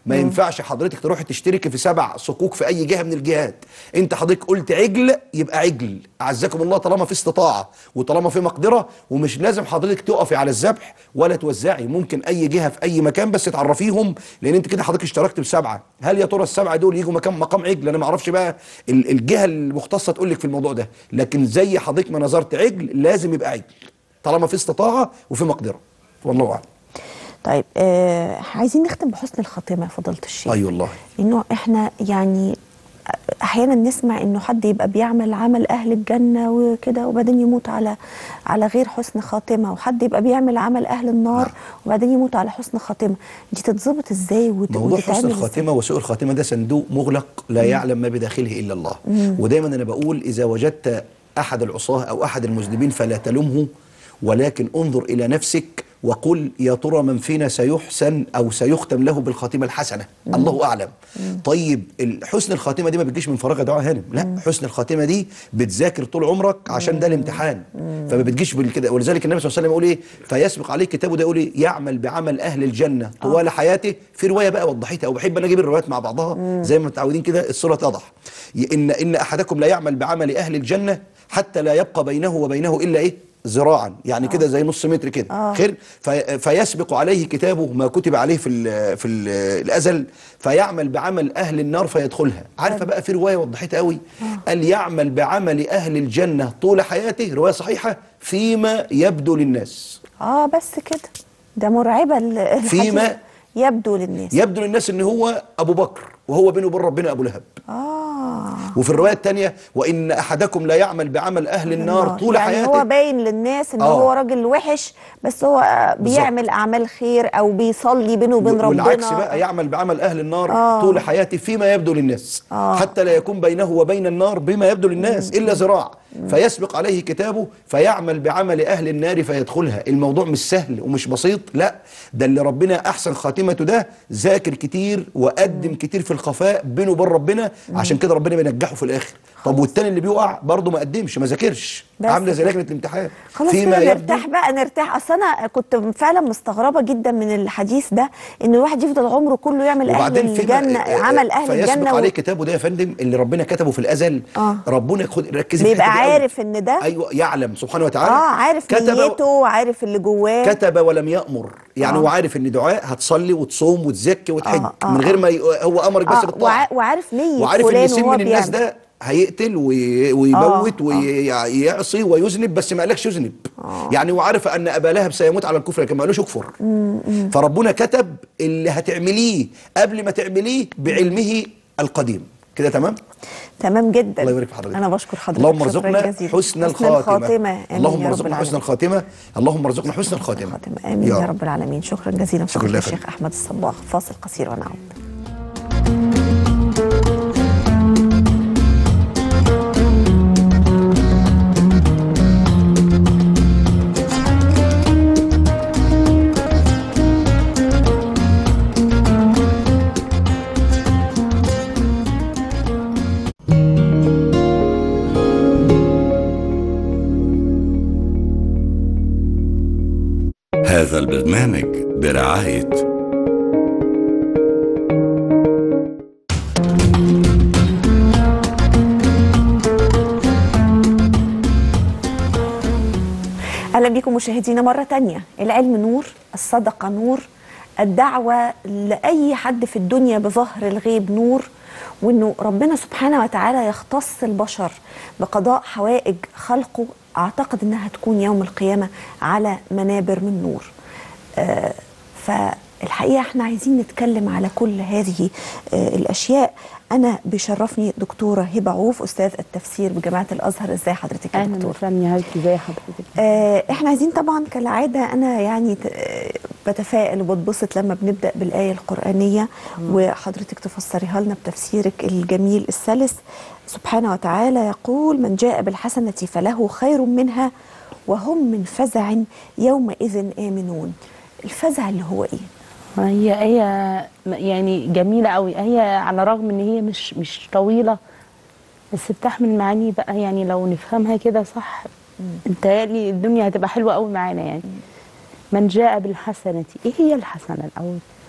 ما ينفعش حضرتك تروحي تشتركي في سبع صكوك في اي جهه من الجهات انت حضرتك قلت عجل يبقى عجل اعزكم الله طالما في استطاعه وطالما في مقدره ومش لازم حضرتك تقفي على الذبح ولا توزعي ممكن اي جهه في اي مكان بس تعرفيهم لان انت كده حضرتك اشتركت بسبعه هل يا ترى السبعه دول يجوا مكان مقام عجل انا ما اعرفش بقى ال- الجهه المختصه تقول لك في الموضوع ده لكن زي حضرتك ما نظرت عجل لازم يبقى عجل طالما في استطاعه وفي مقدره والله اعلم طيب آه عايزين نختم بحسن الخاتمه فضيله الشيخ اي والله انه احنا يعني احيانا نسمع انه حد يبقى بيعمل عمل اهل الجنه وكده وبعدين يموت على على غير حسن خاتمه وحد يبقى بيعمل عمل اهل النار نعم. وبعدين يموت على حسن خاتمه دي تتظبط ازاي وت- موضوع وتتعمل حسن إزاي؟ الخاتمه وسوء الخاتمه ده صندوق مغلق لا يعلم ما بداخله الا الله ودايما انا بقول اذا وجدت احد العصاه او احد المذنبين فلا تلمه ولكن انظر الى نفسك وقل يا ترى من فينا سيحسن او سيختم له بالخاتمه الحسنه الله اعلم طيب ال- حسن الخاتمه دي ما بتجيش من فراغ يا دعاء هانم لا حسن الخاتمه دي بتذاكر طول عمرك عشان ده الامتحان فما بتجيش بالكده ولذلك النبي صلى الله عليه وسلم يقول ايه فيسبق عليه كتابه ده يقول ايه يعمل بعمل اهل الجنه طوال حياته في روايه بقى وضحتها وبحب انا اجيب الروايات مع بعضها زي ما متعودين كده الصوره تضح ي- ان ان احدكم لا يعمل بعمل اهل الجنه حتى لا يبقى بينه وبينه الا ايه ذراعا يعني كده زي نص متر كده آه. خير في فيسبق عليه كتابه ما كتب عليه في ال في ال الازل فيعمل بعمل اهل النار فيدخلها عارفه بقى في روايه وضحتها قوي قال يعمل بعمل اهل الجنه طول حياته روايه صحيحه فيما يبدو للناس اه بس كده ده مرعبه ال- الحديث فيما يبدو للناس يبدو للناس ان هو ابو بكر وهو بينه وبين ربنا ابو لهب اه وفي الروايه الثانيه وان احدكم لا يعمل بعمل اهل النار طول يعني حياته هو باين للناس ان آه. هو راجل وحش بس هو آه، بيعمل اعمال خير او بيصلي بينه وبين ربنا والعكس بقى يعمل بعمل اهل النار آه. طول حياته فيما يبدو للناس آه. حتى لا يكون بينه وبين النار بما يبدو للناس الا ذراع فيسبق عليه كتابه فيعمل بعمل اهل النار فيدخلها الموضوع مش سهل ومش بسيط لا ده اللي ربنا احسن خاتمته ده ذاكر كتير وقدم كتير في الخفاء بينه وبين ربنا عشان كده ربنا بينجحه في الاخر طب والتاني اللي بيقع برضه ما قدمش ما ذاكرش بس عامله زي كده. لجنه الامتحان خلاص كده نرتاح بقى نرتاح اصل انا كنت فعلا مستغربه جدا من الحديث ده ان الواحد يفضل عمره كله يعمل اهل وبعدين في الجنه عمل اهل فيسبق الجنه عليه و... كتابه ده يا فندم اللي ربنا كتبه في الازل آه. ربنا خد ركزي في بيبقى الحتة دي قوي. عارف ان ده ايوه يعلم سبحانه وتعالى اه عارف كتب نيته عارف اللي جواه كتب ولم يأمر يعني آه. هو عارف ان دعاء هتصلي وتصوم وتزكي وتحج آه، آه، من غير آه. ما ي... هو امرك بس آه بالطاعه وع... وعارف نيه وعارف ان فلان يسيب وهو من الناس بيعمل ده هيقتل وي... ويموت آه، ويعصي ويذنب بس ما قالكش يذنب يعني هو عارف ان ابا لهب سيموت على الكفر لكن ما قالوش اكفر فربنا كتب اللي هتعمليه قبل ما تعمليه بعلمه القديم كده تمام تمام جدا الله يبارك في حضرتك انا بشكر حضرتك اللهم شكراً ارزقنا جزيلاً. حسن الخاتمه, الخاتمه آمين اللهم يا رب ارزقنا حسن العالمين. الخاتمه اللهم ارزقنا حسن الخاتمه الخاتمه امين يا رب العالمين شكرا جزيلا شكراً فضيله لك. الشيخ احمد الصباغ فاصل قصير ونعود هذا البرنامج برعاية اهلا بكم مشاهدينا مره تانية العلم نور الصدقه نور الدعوه لاي حد في الدنيا بظهر الغيب نور وانه ربنا سبحانه وتعالى يختص البشر بقضاء حوائج خلقه اعتقد انها تكون يوم القيامه على منابر من نور آه، فالحقيقه احنا عايزين نتكلم على كل هذه آه، الاشياء انا بيشرفني دكتوره هبه عوف استاذ التفسير بجامعه الازهر ازاي حضرتك يا اهلا دكتوره وسهلا يا حبيبتي ازي حضرتك آه، احنا عايزين طبعا كالعاده انا يعني ت- آه، بتفائل وبتبسط لما بنبدا بالايه القرانيه وحضرتك تفسريها لنا بتفسيرك الجميل السلس سبحانه وتعالى يقول من جاء بالحسنه فله خير منها وهم من فزع يومئذ امنون الفزع اللي هو ايه هي هي يعني جميله قوي هي على الرغم ان هي مش مش طويله بس بتحمل معاني بقى يعني لو نفهمها كده صح متهيألي الدنيا هتبقى حلوه قوي معانا يعني من جاء بالحسنه ايه هي الحسنه الاول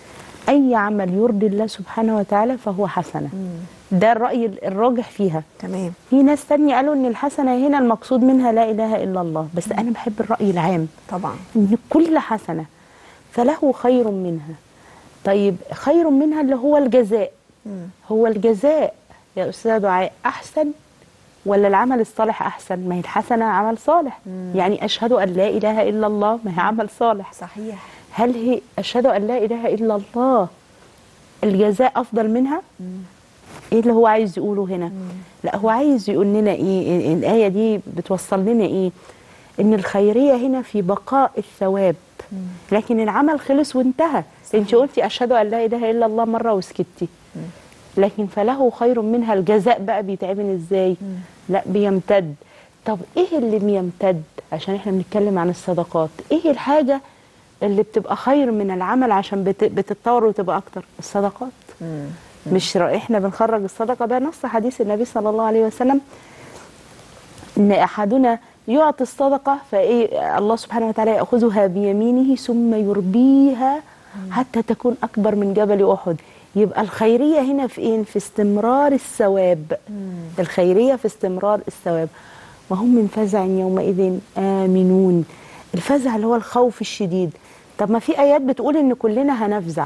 اي عمل يرضي الله سبحانه وتعالى فهو حسنه ده الراي الراجح فيها تمام في ناس تانية قالوا ان الحسنه هنا المقصود منها لا اله الا الله بس انا بحب الراي العام طبعا ان كل حسنه فله خير منها طيب خير منها اللي هو الجزاء هو الجزاء يا استاذه دعاء احسن ولا العمل الصالح احسن ما هي الحسنه عمل صالح يعني اشهد ان لا اله الا الله ما هي عمل صالح صحيح هل هي اشهد ان لا اله الا الله الجزاء افضل منها ايه اللي هو عايز يقوله هنا لا هو عايز يقول لنا ايه ال- الايه دي بتوصل لنا ايه ان الخيريه هنا في بقاء الثواب لكن العمل خلص وانتهى انت قلتي اشهد ان لا اله الا الله مره وسكتي لكن فله خير منها الجزاء بقى بيتعمل ازاي لا بيمتد طب ايه اللي بيمتد عشان احنا بنتكلم عن الصدقات ايه الحاجه اللي بتبقى خير من العمل عشان بت- بتتطور وتبقى اكتر الصدقات مش ر- احنا بنخرج الصدقه ده نص حديث النبي صلى الله عليه وسلم ان احدنا يعطي الصدقه فايه الله سبحانه وتعالى ياخذها بيمينه ثم يربيها حتى تكون اكبر من جبل احد يبقى الخيريه هنا في ايه في استمرار الثواب الخيريه في استمرار الثواب وهم من فزع يومئذ امنون الفزع اللي هو الخوف الشديد طب ما في ايات بتقول ان كلنا هنفزع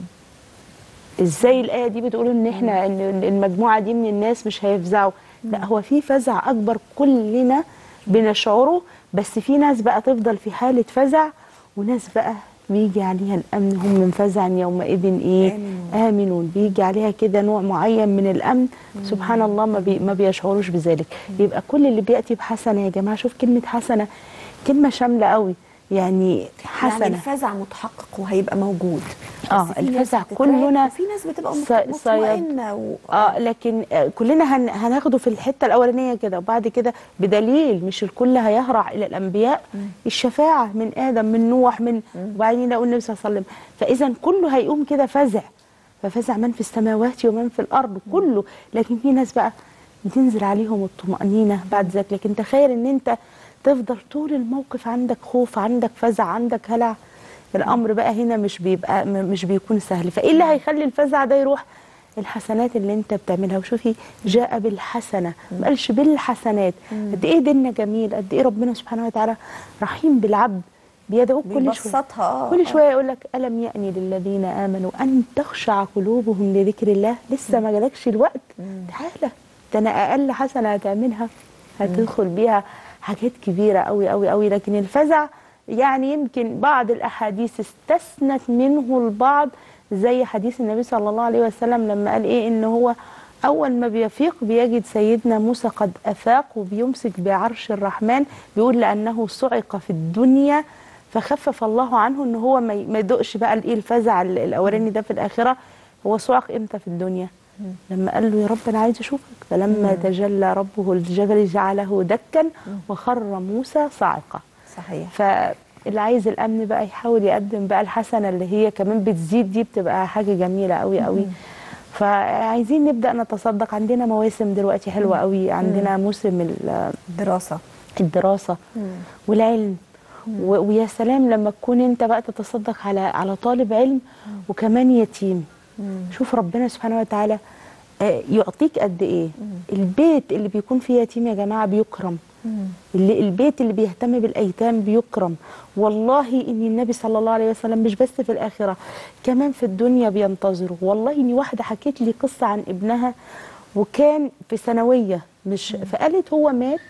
ازاي الايه دي بتقول ان احنا ان المجموعه دي من الناس مش هيفزعوا لا هو في فزع اكبر كلنا بنشعره بس في ناس بقى تفضل في حاله فزع وناس بقى بيجي عليها الامن هم من فزع يومئذ ايه آمنون. امنون بيجي عليها كده نوع معين من الامن سبحان الله ما, بي ما بيشعروش بذلك يبقى كل اللي بياتي بحسنه يا جماعه شوف كلمه حسنه كلمه شامله قوي يعني حسنه يعني الفزع متحقق وهيبقى موجود آه، بس في ناس الفزع بتترعب كلنا وفي ناس بتبقى ص- مط- صياد. مطمئنه و... اه لكن آه، كلنا هن هناخده في الحته الاولانيه كده وبعد كده بدليل مش الكل هيهرع الى الانبياء الشفاعه من ادم من نوح من وبعدين يلاقوا النبي صلى الله عليه وسلم فاذا كله هيقوم كده فزع ففزع من في السماوات ومن في الارض كله لكن في ناس بقى بتنزل عليهم الطمانينه بعد ذلك لكن تخيل ان انت تفضل طول الموقف عندك خوف عندك فزع عندك هلع الامر بقى هنا مش بيبقى م- مش بيكون سهل فايه اللي هيخلي الفزع ده يروح الحسنات اللي انت بتعملها وشوفي جاء بالحسنه ما قالش بالحسنات قد ايه ديننا جميل قد ايه ربنا سبحانه وتعالى رحيم بالعبد بيدعوك كل شويه بيبسطها اه كل آه. شويه يقول لك الم يأني للذين امنوا ان تخشع قلوبهم لذكر الله لسه ما جالكش الوقت تعالى ده انا اقل حسنه هتعملها هتدخل بيها حاجات كبيره قوي قوي قوي لكن الفزع يعني يمكن بعض الاحاديث استثنت منه البعض زي حديث النبي صلى الله عليه وسلم لما قال ايه ان هو اول ما بيفيق بيجد سيدنا موسى قد افاق وبيمسك بعرش الرحمن بيقول لانه صعق في الدنيا فخفف الله عنه ان هو ما ي- ما يدقش بقى الايه الفزع ال- الاولاني ده في الاخره هو صعق امتى في الدنيا لما قال له يا رب انا عايز اشوفك فلما تجلى ربه الجبل جعله دكا وخر موسى صاعقا صحيح فاللي عايز الامن بقى يحاول يقدم بقى الحسنه اللي هي كمان بتزيد دي بتبقى حاجه جميله قوي قوي فعايزين نبدا نتصدق عندنا مواسم دلوقتي حلوه قوي عندنا موسم ال- دراسه الدراسه والعلم و- ويا سلام لما تكون انت بقى تتصدق على على طالب علم وكمان يتيم شوف ربنا سبحانه وتعالى آه، يعطيك قد ايه البيت اللي بيكون فيه يتيم يا جماعه بيكرم اللي البيت اللي بيهتم بالايتام بيكرم والله ان النبي صلى الله عليه وسلم مش بس في الاخره كمان في الدنيا بينتظره والله اني واحده حكيت لي قصه عن ابنها وكان في ثانويه مش فقالت هو مات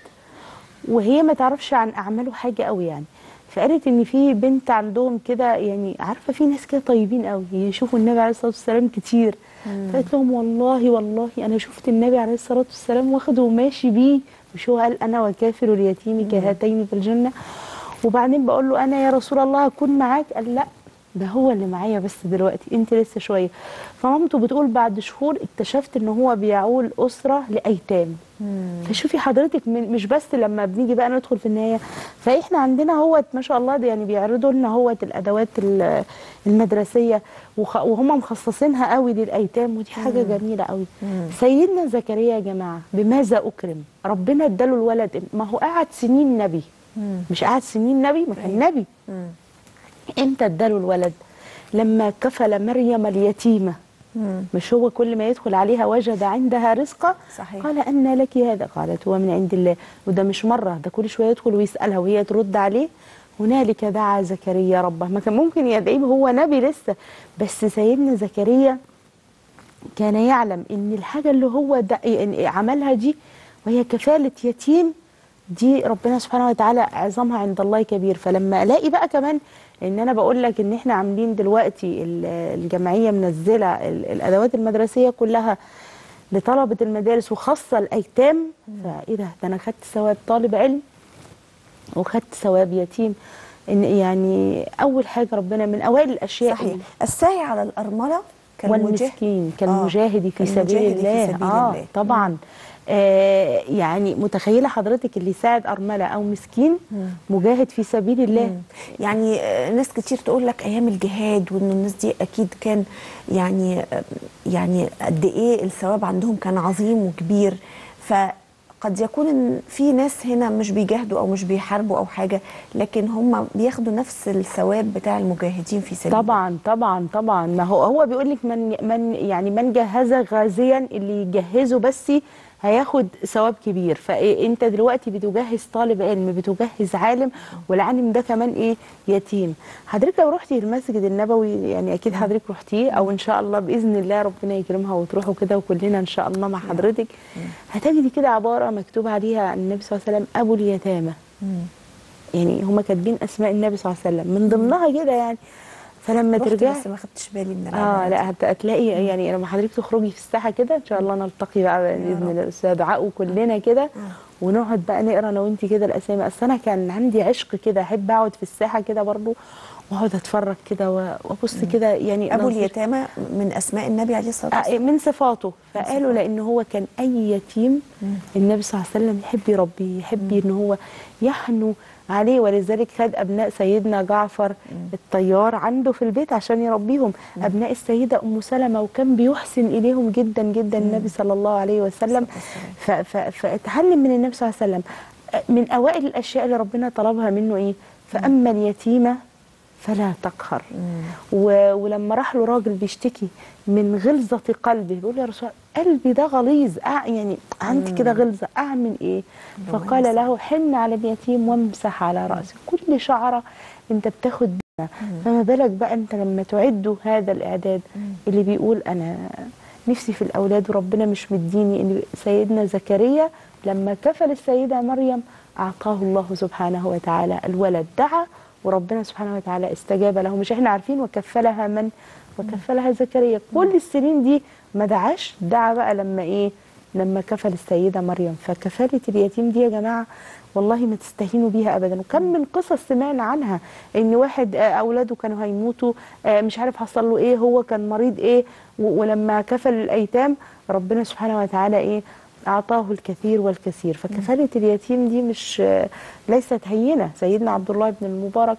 وهي ما تعرفش عن اعماله حاجه قوي يعني فقالت ان في بنت عندهم كده يعني عارفه في ناس كده طيبين قوي يشوفوا النبي عليه الصلاه والسلام كتير فقالت لهم والله والله انا شفت النبي عليه الصلاه والسلام واخده وماشي بيه مش هو قال انا وكافر اليتيم كهاتين في الجنه وبعدين بقول له انا يا رسول الله هكون معاك قال لا ده هو اللي معايا بس دلوقتي انت لسه شويه فمامته بتقول بعد شهور اكتشفت ان هو بيعول اسره لايتام فشوفي حضرتك من مش بس لما بنيجي بقى ندخل في النهايه فاحنا عندنا هوت ما شاء الله ده يعني بيعرضوا لنا هوت الادوات ال- المدرسيه وخ- وهم مخصصينها قوي للايتام ودي حاجه جميله قوي سيدنا زكريا يا جماعه بماذا اكرم ربنا اداله الولد ما هو قعد سنين نبي مش قعد سنين نبي ما كان نبي امتى اداله الولد لما كفل مريم اليتيمه مش هو كل ما يدخل عليها وجد عندها رزقا صحيح. قال أن لك هذا قالت هو من عند الله وده مش مرة ده كل شوية يدخل ويسألها وهي ترد عليه هنالك دعا زكريا ربه ما كان ممكن يدعيه هو نبي لسه بس سيدنا زكريا كان يعلم ان الحاجه اللي هو ده يعني عملها دي وهي كفاله يتيم دي ربنا سبحانه وتعالى عظمها عند الله كبير فلما الاقي بقى كمان ان انا بقول لك ان احنا عاملين دلوقتي ال- الجمعيه منزله ال- الادوات المدرسيه كلها لطلبه المدارس وخاصه الايتام فايه ده ده انا خدت ثواب طالب علم وخدت ثواب يتيم ان يعني اول حاجه ربنا من اوائل الاشياء صحيح السعي على الأرملة كالمجاه- والمسكين كالمجاهد في كالمجاهد سبيل في الله سبيل اه الله. طبعا آه يعني متخيله حضرتك اللي يساعد ارمله او مسكين مجاهد في سبيل الله يعني آه، ناس كتير تقول لك ايام الجهاد وان الناس دي اكيد كان يعني آه، يعني قد ايه الثواب عندهم كان عظيم وكبير فقد يكون ان في ناس هنا مش بيجاهدوا او مش بيحاربوا او حاجه لكن هم بياخدوا نفس الثواب بتاع المجاهدين في سبيل الله. طبعا طبعا طبعا ما هو هو بيقول لك من من يعني من جهز غازيا اللي يجهزه بس هياخد ثواب كبير فانت دلوقتي بتجهز طالب علم بتجهز عالم والعالم ده كمان ايه يتيم حضرتك لو رحتي المسجد النبوي يعني اكيد حضرتك رحتيه او ان شاء الله باذن الله ربنا يكرمها وتروحوا كده وكلنا ان شاء الله مع حضرتك هتجدي كده عباره مكتوب عليها عن النبي صلى الله عليه وسلم ابو اليتامى يعني هم كاتبين اسماء النبي صلى الله عليه وسلم من ضمنها كده يعني فلما رحت ترجعي بس ما خدتش بالي من اه العبارة لا هت- هتلاقي يعني لما حضرتك تخرجي في الساحه كده ان شاء الله نلتقي بقى باذن الله الاستاذ دعاء وكلنا كده ونقعد بقى نقرا انا وانت كده الاسامي اصل انا كان عندي عشق كده احب اقعد في الساحه كده برضو واقعد اتفرج كده و- وابص كده يعني ابو نظر- اليتامى من اسماء النبي عليه الصلاه آه، والسلام من صفاته فقالوا لان هو كان اي يتيم النبي صلى الله عليه وسلم يحب يربيه يحب ان هو يحنو عليه ولذلك خد ابناء سيدنا جعفر الطيار عنده في البيت عشان يربيهم ابناء السيده ام سلمه وكان بيحسن اليهم جدا جدا النبي صلى الله عليه وسلم ف- ف- فاتعلم من النبي صلى الله عليه وسلم آه، من اوائل الاشياء اللي ربنا طلبها منه ايه فاما اليتيمه فلا تقهر و... ولما راح له راجل بيشتكي من غلظة قلبه بيقول يا رسول الله قلبي ده غليظ أع... يعني عندي كده غلظة أعمل إيه فقال له حن على اليتيم وامسح على رأسه كل شعرة أنت بتاخد بيها فما بالك بقى أنت لما تعد هذا الإعداد اللي بيقول أنا نفسي في الأولاد وربنا مش مديني إن سيدنا زكريا لما كفل السيدة مريم أعطاه الله سبحانه وتعالى الولد دعا وربنا سبحانه وتعالى استجاب له مش احنا عارفين وكفلها من وكفلها زكريا كل السنين دي ما دعاش دعا بقى لما ايه لما كفل السيدة مريم فكفالة اليتيم دي يا جماعة والله ما تستهينوا بيها ابدا وكم من قصص سمعنا عنها ان واحد آه، اولاده كانوا هيموتوا آه، مش عارف حصل له ايه هو كان مريض ايه و- ولما كفل الايتام ربنا سبحانه وتعالى ايه أعطاه الكثير والكثير فكفالة اليتيم دي مش آه، ليست هينة سيدنا عبد الله بن المبارك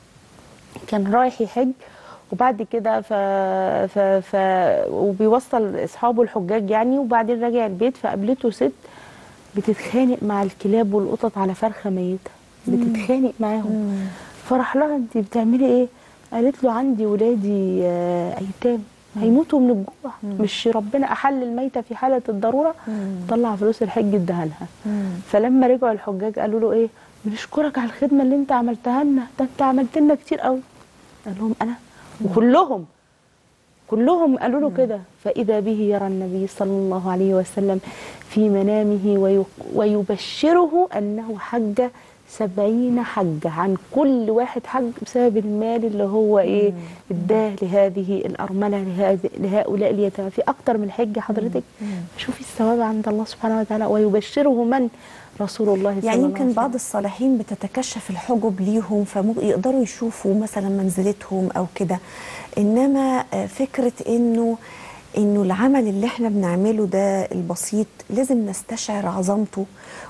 كان رايح يحج وبعد كده ف... ف... ف... وبيوصل اصحابه الحجاج يعني وبعدين راجع البيت فقابلته ست بتتخانق مع الكلاب والقطط على فرخه ميته بتتخانق معاهم فراح لها انت بتعملي ايه قالت له عندي ولادي آه، ايتام هيموتوا من الجوع مش ربنا احل الميته في حاله الضروره طلع فلوس الحج اداها لها فلما رجعوا الحجاج قالوا له ايه بنشكرك على الخدمه اللي انت عملتها لنا ده انت عملت لنا كتير قوي قال لهم انا وكلهم كلهم قالوا له كده فإذا به يرى النبي صلى الله عليه وسلم في منامه وي- ويبشره أنه حج سبعين حجة عن كل واحد حج بسبب المال اللي هو إيه اداه لهذه الأرملة لهذه لهؤلاء اليتامى في أكتر من حجة حضرتك شوفي الثواب عند الله سبحانه وتعالى ويبشره من رسول الله صلى يعني الله يمكن عليه وسلم بعض الصالحين بتتكشف الحجب ليهم فيقدروا يشوفوا مثلا منزلتهم او كده انما آه، فكره انه انه العمل اللي احنا بنعمله ده البسيط لازم نستشعر عظمته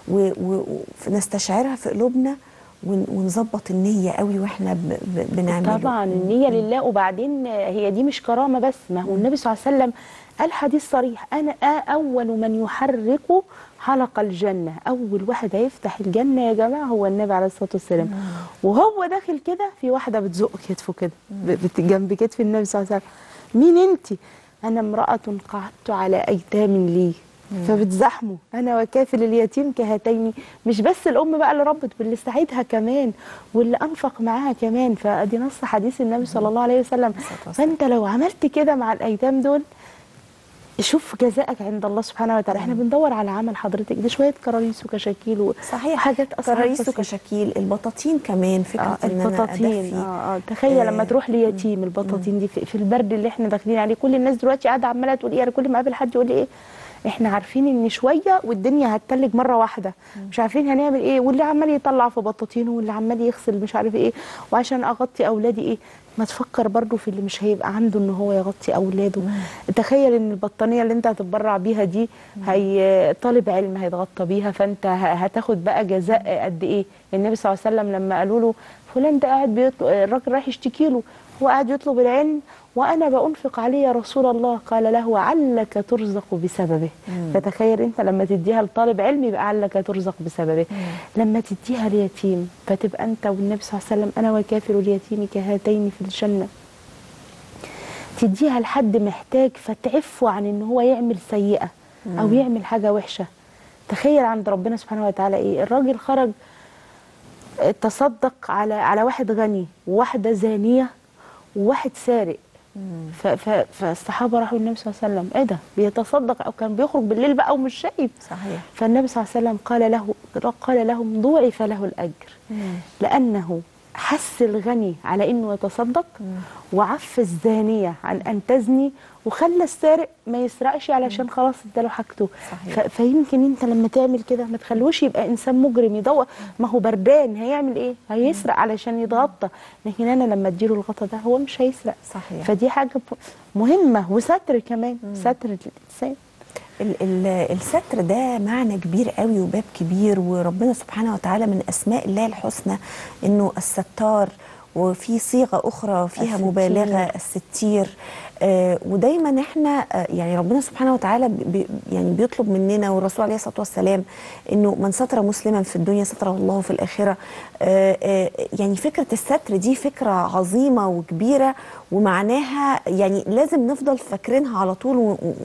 ونستشعرها في قلوبنا ون- ونظبط النية قوي واحنا ب- ب- بنعمله طبعا النية لله وبعدين هي دي مش كرامة بس ما هو النبي صلى الله عليه وسلم قال حديث صريح أنا أول من يحرك حلق الجنة أول واحد هيفتح الجنة يا جماعة هو النبي عليه الصلاة والسلام وهو داخل كده في واحدة بتزق كتفه كده ب- بت- جنب كتف النبي صلى الله عليه وسلم مين انت أنا امرأة قعدت على أيتام لي فبتزحموا أنا وكافل اليتيم كهاتين مش بس الأم بقى اللي ربت واللي ساعدها كمان واللي أنفق معاها كمان فأدي نص حديث النبي صلى الله عليه وسلم فأنت لو عملت كده مع الأيتام دول شوف جزائك عند الله سبحانه وتعالى احنا بندور على عمل حضرتك ده شويه كراريس وكشاكيل و- صحيح وحاجات اسعار كراريس بسيطة. وكشاكيل البطاطين كمان فكره اه ان انا البطاطين ادفي اه اه تخيل آه، لما تروح ليتيم البطاطين دي في, في البرد اللي احنا داخلين عليه كل الناس دلوقتي قاعده عماله تقول ايه انا كل ما اقابل حد يقول لي ايه احنا عارفين ان شويه والدنيا هتتلج مره واحده مش عارفين هنعمل ايه واللي عمال يطلع في بطاطينه واللي عمال يغسل مش عارف ايه وعشان اغطي اولادي ايه ما تفكر برضو في اللي مش هيبقى عنده ان هو يغطي اولاده تخيل ان البطانيه اللي انت هتتبرع بيها دي هي طالب علم هيتغطى بيها فانت ه- هتاخد بقى جزاء قد ايه النبي صلى الله عليه وسلم لما قالوا له فلان ده قاعد بيطلب الراجل رايح يشتكي له هو قاعد يطلب العلم وانا بانفق عليه يا رسول الله قال له علك ترزق بسببه فتخيل انت لما تديها لطالب علم يبقى علك ترزق بسببه لما تديها ليتيم فتبقى انت والنبي صلى الله عليه وسلم انا وكافر اليتيم كهاتين في الجنه تديها لحد محتاج فتعفه عن ان هو يعمل سيئه او يعمل حاجه وحشه تخيل عند ربنا سبحانه وتعالى ايه الراجل خرج تصدق على على واحد غني وواحده زانيه وواحد سارق ف- ف- فالصحابه راحوا للنبي صلى الله عليه وسلم ايه ده بيتصدق او كان بيخرج بالليل بقى ومش شايف صحيح فالنبي صلى الله عليه وسلم قال له قال لهم ضوعف له الاجر لانه حث الغني على انه يتصدق وعف الزانيه عن ان تزني وخلى السارق ما يسرقش علشان خلاص اداله حاجته صحيح. ف- فيمكن انت لما تعمل كده ما تخلوش يبقى انسان مجرم يدور ما هو بردان هيعمل ايه هيسرق علشان يتغطى لكن انا لما اديله الغطا ده هو مش هيسرق صحيح. فدي حاجه ب- مهمه وستر كمان ستر الانسان ال- ال- الستر ده معنى كبير قوي وباب كبير وربنا سبحانه وتعالى من اسماء الله الحسنى انه الستار وفي صيغه اخرى فيها الستير. مبالغه الستير آه ودايما احنا آه يعني ربنا سبحانه وتعالى بي يعني بيطلب مننا والرسول عليه الصلاه والسلام انه من ستر مسلما في الدنيا ستره الله في الاخره آه آه يعني فكره الستر دي فكره عظيمه وكبيره ومعناها يعني لازم نفضل فاكرينها على طول و- و-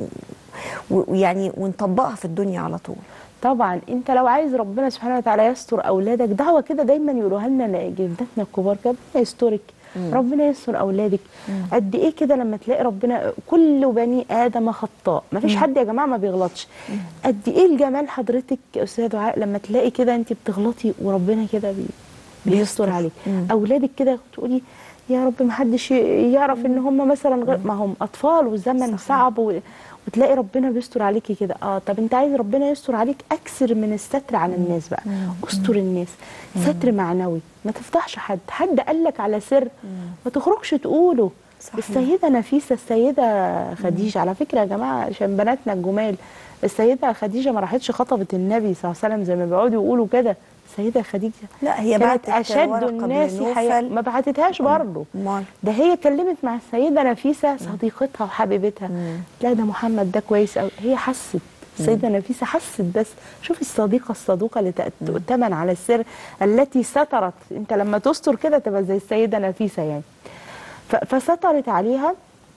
و- ويعني ونطبقها في الدنيا على طول طبعا انت لو عايز ربنا سبحانه وتعالى يستر اولادك دعوه كده دايما يقولوها لنا جدتنا الكبار كده ربنا يسترك ربنا يستر اولادك قد ايه كده لما تلاقي ربنا كل بني ادم خطاء ما فيش حد يا جماعه ما بيغلطش قد ايه الجمال حضرتك يا استاذه دعاء لما تلاقي كده انت بتغلطي وربنا كده بي بيستر عليك اولادك كده تقولي يا رب ما حدش ي- يعرف ان هم مثلا غير ما هم اطفال وزمن صعب و... وتلاقي ربنا بيستر عليكي كده اه طب انت عايز ربنا يستر عليك اكثر من الستر على الناس بقى استر الناس ستر معنوي ما تفضحش حد حد قال لك على سر ما تخرجش تقوله صحيح. السيده نفيسه السيده خديجه على فكره يا جماعه عشان بناتنا الجمال السيده خديجه ما راحتش خطبت النبي صلى الله عليه وسلم زي ما بيقعدوا يقولوا كده السيده خديجه لا هي كانت بعتت اشد ورقة بن الناس حياء نوفل. ما بعتتهاش برضه امال ده هي كلمت مع السيده نفيسه صديقتها وحبيبتها لا ده محمد ده كويس قوي هي حست السيده نفيسه حست بس شوفي الصديقه الصدوقه اللي تأت- تؤتمن على السر التي سترت انت لما تستر كده تبقى زي السيده نفيسه يعني ف- فسترت عليها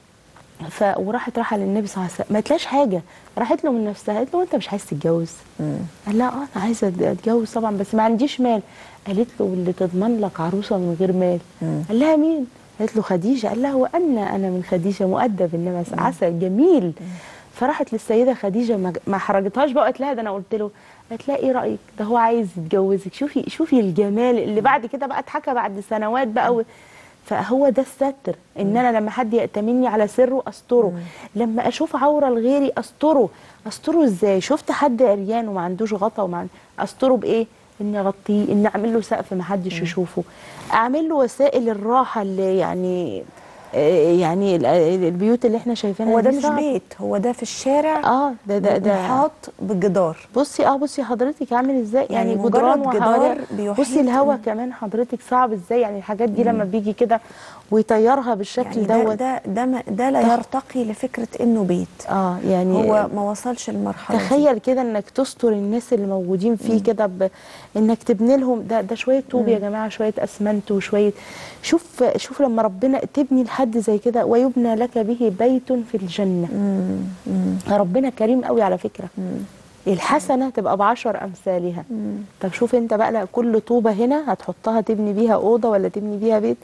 ف وراحت راحه للنبي صلى الله عليه وسلم ما قالتلاش حاجه راحت له من نفسها قالت له انت مش عايز تتجوز قال لها اه انا عايزه أت- اتجوز طبعا بس ما عنديش مال قالت له واللي تضمن لك عروسه من غير مال قال لها مين قالت له خديجه قال لها وانا انا من خديجه مؤدب انما عسل جميل فراحت للسيده خديجه ما, ما حرجتهاش بقى قالت لها ده انا قلت له قالت لها ايه رايك ده هو عايز يتجوزك شوفي شوفي الجمال اللي بعد كده بقى اتحكى بعد سنوات بقى و... فهو ده الستر ان انا لما حد يأتمني على سره استره لما اشوف عوره لغيري استره استره ازاي شفت حد عريان وما عندوش غطا وما عن- استره بايه اني اغطيه اني اعمل له سقف ما حدش يشوفه اعمل له وسائل الراحه اللي يعني آه، يعني ال- ال- البيوت اللي احنا شايفينها هو ده دي مش صعب. بيت هو ده في الشارع اه ده ده ده محاط بالجدار بصي اه بصي حضرتك عامل ازاي يعني يعني, مجرد جدران جدار وحواليها بيحيط بصي الهواء إن- كمان حضرتك صعب ازاي يعني الحاجات دي لما بيجي كده ويطيرها بالشكل يعني ده دوت ده ده, ما- ده لا طه. يرتقي لفكره انه بيت اه يعني هو ما وصلش المرحله دي. تخيل كده انك تستر الناس اللي موجودين فيه كده ب... انك تبني لهم ده ده شويه طوب يا جماعه شويه اسمنت وشويه شوف شوف لما ربنا تبني لحد زي كده ويبنى لك به بيت في الجنه ربنا كريم قوي على فكره الحسنه تبقى بعشر امثالها طب شوف انت بقى لا كل طوبه هنا هتحطها تبني بيها اوضه ولا تبني بيها بيت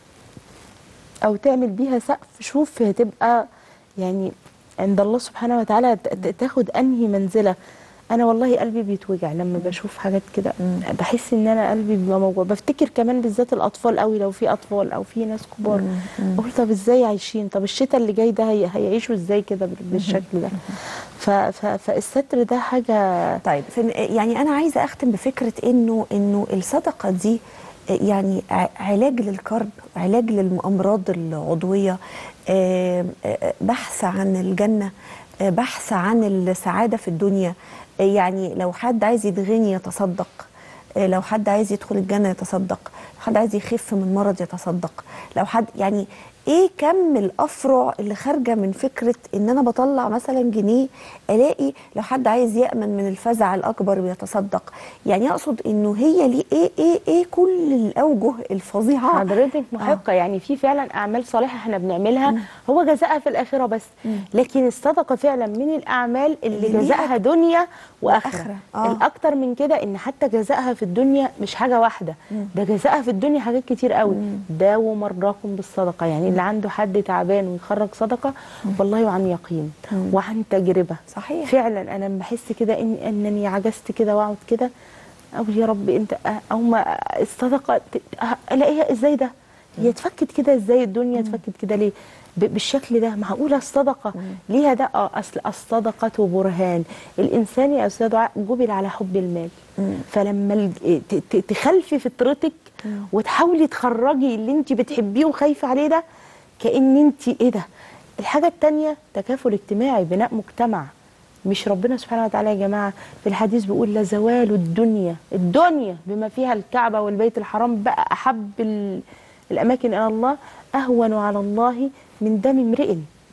او تعمل بيها سقف شوف هتبقى يعني عند الله سبحانه وتعالى ت- ت- تاخد انهي منزله انا والله قلبي بيتوجع لما بشوف حاجات كده بحس ان انا قلبي بيبقى موجوع بفتكر كمان بالذات الاطفال قوي لو في اطفال او في ناس كبار اقول طب ازاي عايشين طب الشتاء اللي جاي ده هي هيعيشوا ازاي كده بال- بالشكل ده ف ف فالستر ده حاجه طيب في يعني انا عايزه اختم بفكره انه انه الصدقه دي يعني ع- علاج للكرب علاج للامراض العضويه آه، آه، بحث عن الجنه آه، بحث عن السعاده في الدنيا آه، يعني لو حد عايز يتغني يتصدق آه، لو حد عايز يدخل الجنه يتصدق لو حد عايز يخف من مرض يتصدق لو حد يعني ايه كم الافرع اللي خارجه من فكره ان انا بطلع مثلا جنيه الاقي لو حد عايز يامن من الفزع الاكبر بيتصدق يعني اقصد انه هي ليه ايه ايه ايه كل الاوجه الفظيعه حضرتك محقه يعني في فعلا اعمال صالحه احنا بنعملها هو جزاءها في الاخره بس لكن الصدقه فعلا من الاعمال اللي اللي ليها جزاءها دنيا واخره وآخرة. آه. الاكتر من كده ان حتى جزاءها في الدنيا مش حاجه واحده ده جزاءها في الدنيا حاجات كتير قوي داووا مرضاكم بالصدقه يعني اللي عنده حد تعبان ويخرج صدقه والله عن يقين وعن تجربه صحيح. فعلا انا لما بحس كده ان انني عجزت كده واقعد كده اقول يا رب انت او ما الصدقه ت- الاقيها ازاي ده هي اتفكت كده ازاي الدنيا اتفكت كده ليه ب- بالشكل ده معقوله الصدقه ليها ده اه اصل الصدقه برهان الانسان يا استاذ دعاء جبل على حب المال فلما الج- ت- ت- تخلفي فطرتك وتحاولي تخرجي اللي انت بتحبيه وخايفه عليه ده كان انت ايه ده الحاجه الثانيه تكافل اجتماعي بناء مجتمع مش ربنا سبحانه وتعالى يا جماعه في الحديث بيقول لزوال الدنيا الدنيا بما فيها الكعبه والبيت الحرام بقى احب ال- الاماكن الى الله اهون على الله من دم امرئ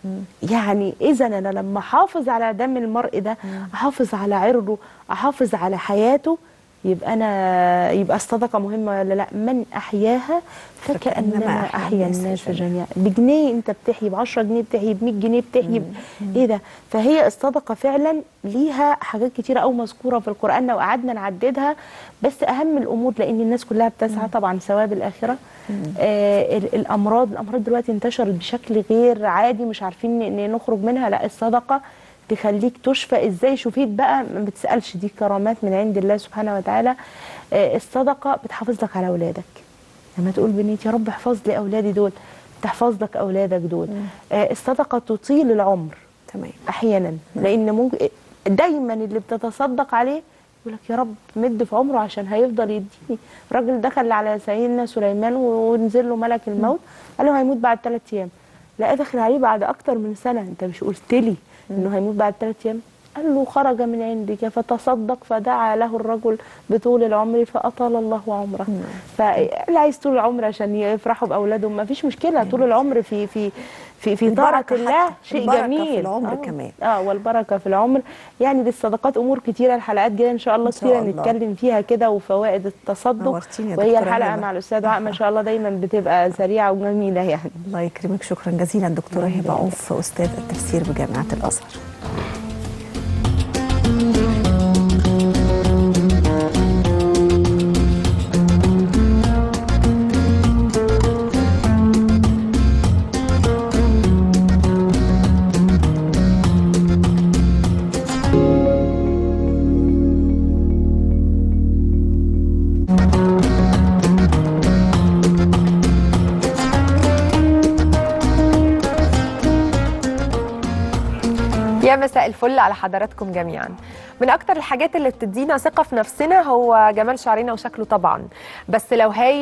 يعني اذا انا لما احافظ على دم المرء ده احافظ على عرضه احافظ على حياته يبقى انا يبقى الصدقه مهمه ولا لا من احياها فكانما احيا الناس جميعا بجنيه انت بتحيي ب 10 جنيه بتحيي ب 100 جنيه بتحيي ب- ايه ده فهي الصدقه فعلا ليها حاجات كتيره قوي مذكوره في القران لو قعدنا نعددها بس اهم الامور لان الناس كلها بتسعى طبعا ثواب الاخره آه ال- الامراض الامراض دلوقتي انتشرت بشكل غير عادي مش عارفين ن- ن- نخرج منها لا الصدقه تخليك تشفى ازاي شفيت بقى ما بتسالش دي كرامات من عند الله سبحانه وتعالى آه الصدقه بتحافظ لك على اولادك لما تقول بنيتي يا رب احفظ لي اولادي دول تحفظ لك اولادك دول آه الصدقه تطيل العمر تمام احيانا لان ممكن دايما اللي بتتصدق عليه يقول لك يا رب مد في عمره عشان هيفضل يديني راجل دخل على سيدنا سليمان ونزل له ملك الموت قال له هيموت بعد ثلاث ايام لقى داخل عليه بعد اكتر من سنه انت مش قلت لي انه هيموت بعد ثلاث ايام قال له خرج من عندك فتصدق فدعا له الرجل بطول العمر فاطال الله عمره فاللي عايز طول العمر عشان يفرحوا باولادهم ما فيش مشكله طول العمر في في في في طاعه البركة الله حتى. شيء البركة جميل في العمر آه. كمان. اه والبركه في العمر يعني للصدقات امور كتيره الحلقات جايه ان شاء الله إن شاء كتيره الله. نتكلم فيها كده وفوائد التصدق نورتيني يا وهي دكتورة الحلقه هبة. مع الاستاذ دعاء ما شاء الله دايما بتبقى سريعه وجميله يعني الله يكرمك شكرا جزيلا دكتوره هبه عوف استاذ التفسير بجامعه الازهر يا مساء الفل على حضراتكم جميعا من اكتر الحاجات اللي بتدينا ثقه في نفسنا هو جمال شعرنا وشكله طبعا بس لو هايش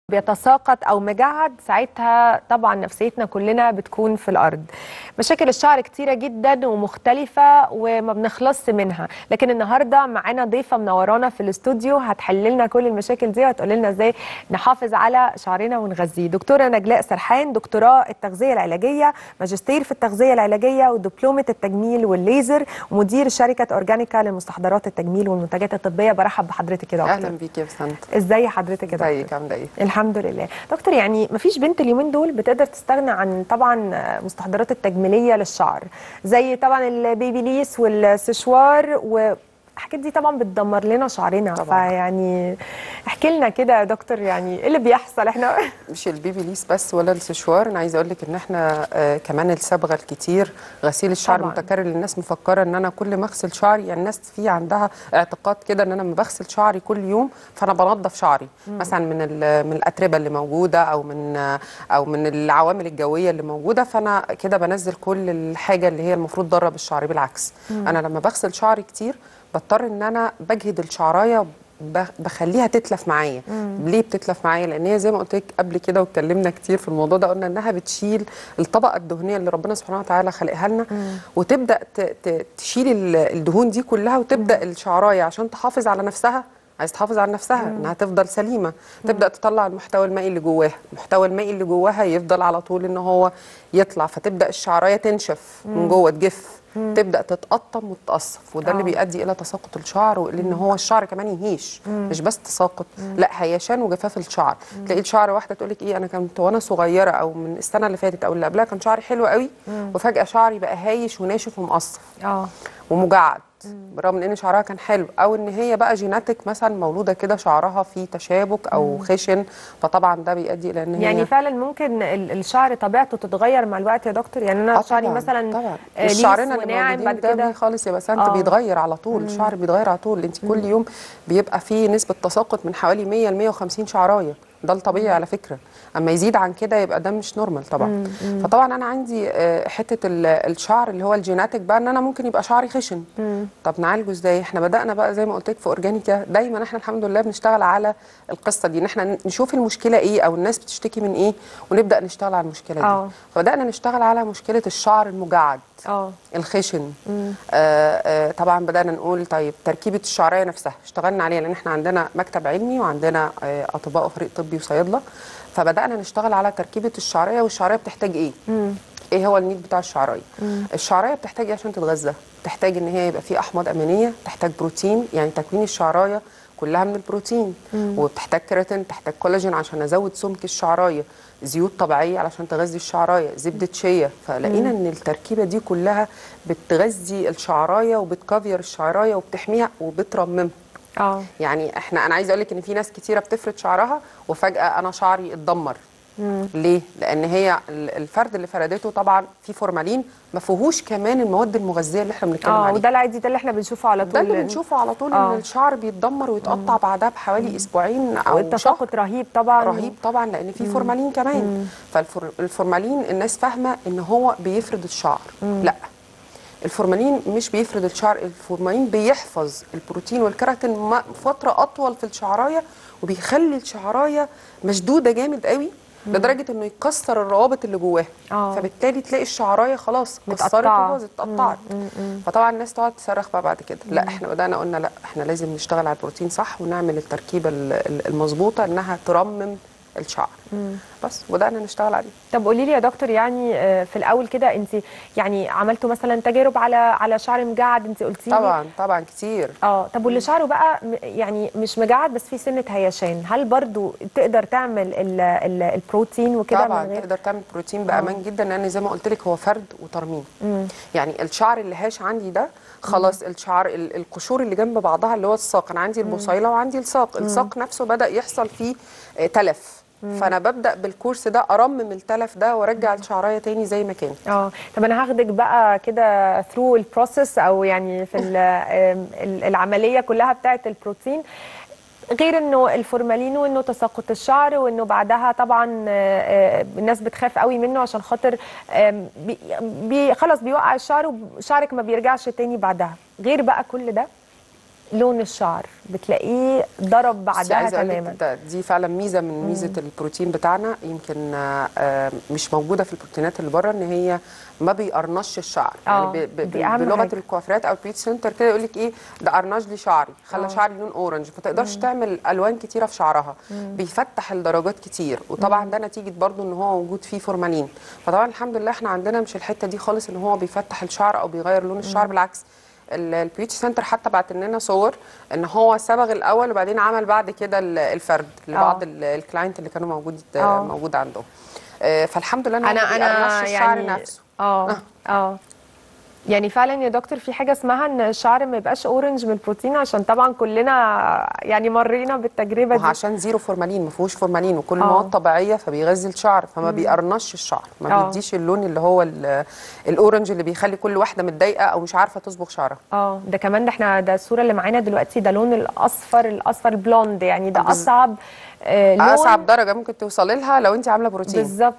بيتساقط او مجعد ساعتها طبعا نفسيتنا كلنا بتكون في الارض مشاكل الشعر كتيره جدا ومختلفه وما بنخلصش منها لكن النهارده معانا ضيفه منورانا في الاستوديو هتحل لنا كل المشاكل دي وهتقول لنا ازاي نحافظ على شعرنا ونغذيه دكتوره نجلاء سرحان دكتوراه التغذيه العلاجيه ماجستير في التغذيه العلاجيه ودبلومه التجميل والليزر ومدير شركه اورجانيكا لمستحضرات التجميل والمنتجات الطبيه برحب بحضرتك يا دكتور اهلا بيكي يا بسنت ازاي حضرتك يا دكتور ازيك عامله ايه الحمد لله دكتور يعني مفيش بنت اليومين دول بتقدر تستغنى عن طبعا مستحضرات التجميليه للشعر زي طبعا البيبيليس والسشوار والحاجات دي طبعا بتدمر لنا شعرنا طبعاً. فيعني احكي لنا كده يا دكتور يعني ايه اللي بيحصل احنا مش البيبي ليس بس ولا السشوار انا عايزه اقول لك ان احنا آه كمان الصبغه الكتير غسيل الشعر طبعاً. المتكرر اللي الناس مفكره ان انا كل ما اغسل شعري يعني الناس في عندها اعتقاد كده ان انا لما بغسل شعري كل يوم فانا بنظف شعري مثلا من ال- من الاتربه اللي موجوده او من آه، او من العوامل الجويه اللي موجوده فانا كده بنزل كل الحاجه اللي هي المفروض ضاره بالشعر بالعكس انا لما بغسل شعري كتير بضطر ان انا بجهد الشعرايه بخ- بخليها تتلف معايا ليه بتتلف معايا لان هي زي ما قلت لك قبل كده واتكلمنا كتير في الموضوع ده قلنا انها بتشيل الطبقه الدهنيه اللي ربنا سبحانه وتعالى خلقها لنا وتبدا ت- ت- تشيل ال- الدهون دي كلها وتبدا الشعرايه عشان تحافظ على نفسها عايز تحافظ على نفسها انها تفضل سليمه تبدا تطلع المحتوى المائي اللي جواها المحتوى المائي اللي جواها يفضل على طول ان هو يطلع فتبدا الشعرايه تنشف من جوه تجف تبدا تتقطم وتتقصف وده اللي آه. بيؤدي الى تساقط الشعر ولان هو الشعر كمان يهيش مش بس تساقط لا هيشان وجفاف الشعر تلاقي الشعر واحده تقول لك ايه انا كنت وانا صغيره او من السنه اللي فاتت او اللي قبلها كان شعري حلو قوي وفجاه شعري بقى هايش وناشف ومقصف اه ومجعد برغم من ان شعرها كان حلو او ان هي بقى جيناتك مثلا مولوده كده شعرها فيه تشابك او خشن فطبعا ده بيؤدي الى ان هي يعني فعلا ممكن ال- الشعر طبيعته تتغير مع الوقت يا دكتور يعني انا آه شعري طبعاً، مثلا طبعا آه، ليس الشعرنا اللي وناعم موجودين بعد ده كده بيه خالص يا بسنت آه. بيتغير على طول الشعر بيتغير على طول انت كل يوم بيبقى فيه نسبه تساقط من حوالي 100 ل 150 شعرايه ده الطبيعي على فكره اما يزيد عن كده يبقى ده مش نورمال طبعا فطبعا انا عندي آه، حته ال- الشعر اللي هو الجيناتيك بقى ان انا ممكن يبقى شعري خشن طب نعالجه ازاي احنا بدانا بقى زي ما قلت لك في اورجانيكا دايما احنا الحمد لله بنشتغل على القصه دي ان احنا نشوف المشكله ايه او الناس بتشتكي من ايه ونبدا نشتغل على المشكله آه. دي فبدانا نشتغل على مشكله الشعر المجعد اه الخشن آه آه طبعا بدانا نقول طيب تركيبه الشعريه نفسها اشتغلنا عليها لان احنا عندنا مكتب علمي وعندنا آه اطباء وفريق طبي وصيادله فبدانا نشتغل على تركيبه الشعريه والشعريه بتحتاج ايه ايه هو النيد بتاع الشعريه الشعريه بتحتاج ايه عشان تتغذى تحتاج ان هي يبقى فيه احماض امينيه تحتاج بروتين يعني تكوين الشعرايه كلها من البروتين وبتحتاج كيراتين تحتاج كولاجين عشان ازود سمك الشعرايه زيوت طبيعيه علشان تغذي الشعرايه زبده شيا فلقينا ان التركيبه دي كلها بتغذي الشعرايه وبتكافير الشعرايه وبتحميها وبترممها اه يعني احنا انا عايزه اقول لك ان في ناس كتيره بتفرد شعرها وفجاه انا شعري اتدمر ليه؟ لان هي ال- الفرد اللي فردته طبعا في فورمالين ما فيهوش كمان المواد المغذيه اللي احنا بنتكلم اه عليها وده العادي ده اللي احنا بنشوفه على طول ده اللي بنشوفه على طول آه. ان الشعر بيتدمر ويتقطع بعدها بحوالي اسبوعين او شهر والتساقط رهيب طبعا رهيب طبعا لان في فورمالين كمان فالفورمالين الناس فاهمه ان هو بيفرد الشعر لا الفورمالين مش بيفرد الشعر الفورمالين بيحفظ البروتين والكيراتين م- فتره اطول في الشعرايه وبيخلي الشعرايه مشدوده جامد قوي لدرجه انه يكسر الروابط اللي جواها آه. فبالتالي تلاقي الشعرايه خلاص كسرت متقطعة. وباظت اتقطعت فطبعا الناس تقعد تصرخ بقى بعد كده لا احنا بدانا قلنا لا احنا لازم نشتغل على البروتين صح ونعمل التركيبه ال- ال- المظبوطه انها ترمم الشعر بس بدانا نشتغل عليه طب قولي لي يا دكتور يعني آه، في الاول كده انت يعني عملتوا مثلا تجارب على على شعر مجعد انت قلتي لي طبعا طبعا كتير اه طب واللي شعره بقى م- يعني مش مجعد بس فيه سنه هيشان هل برضو تقدر تعمل ال ال البروتين وكده طبعا من غير تقدر تعمل بروتين بامان جدا لان زي ما قلت لك هو فرد وترميم يعني الشعر اللي هاش عندي ده خلاص الشعر ال- القشور اللي جنب بعضها اللي هو الساق انا عندي البصيله وعندي الساق الساق نفسه بدا يحصل فيه آه، تلف فانا ببدا بالكورس ده ارمم التلف ده وارجع الشعرايه تاني زي ما كانت اه طب انا هاخدك بقى كده ثرو البروسيس او يعني في ال- آم، ال- العمليه كلها بتاعه البروتين غير انه الفورمالين وانه تساقط الشعر وانه بعدها طبعا آه، آه، الناس بتخاف قوي منه عشان خاطر آم، بي بي خلاص بيوقع الشعر وشعرك ما بيرجعش تاني بعدها غير بقى كل ده لون الشعر بتلاقيه ضرب بس بعدها عايزة أقول لك تماما ده- دي فعلا ميزه من ميزه البروتين بتاعنا يمكن آه، آه، مش موجوده في البروتينات اللي بره ان هي ما بيقرنش الشعر آه، يعني ب- ب- دي أهم بلغه حاجة. الكوافيرات او البيوتي سنتر كده يقول لك ايه ده قرنج لي شعري خلى شعري لون اورنج ما تقدرش تعمل الوان كتيره في شعرها بيفتح الدرجات كتير وطبعا ده نتيجه برضو ان هو وجود فيه فورمالين فطبعا الحمد لله احنا عندنا مش الحته دي خالص ان هو بيفتح الشعر او بيغير لون الشعر بالعكس ال- البيوتي سنتر حتى بعت لنا صور ان هو صبغ الاول وبعدين عمل بعد كده ال- الفرد لبعض آه. ال- الكلاينت اللي كانوا موجود آه. موجود عندهم آه، فالحمد لله إن هو انا ما انا بيقرنش الشعر يعني نفسه اه اه يعني فعلا يا دكتور في حاجه اسمها ان الشعر ما يبقاش اورنج من البروتين عشان طبعا كلنا يعني مرينا بالتجربه دي وعشان زيرو فورمالين ما فيهوش فورمالين وكل آه. مواد طبيعيه فبيغذي الشعر فما بيقرنش الشعر ما آه. بيديش اللون اللي هو ال- الاورنج اللي بيخلي كل واحده متضايقه او مش عارفه تصبغ شعرها اه ده كمان ده احنا ده الصوره اللي معانا دلوقتي ده لون الاصفر الاصفر بلوند يعني ده بز- اصعب آه لون اصعب درجه ممكن توصلي لها لو انت عامله بروتين بالظبط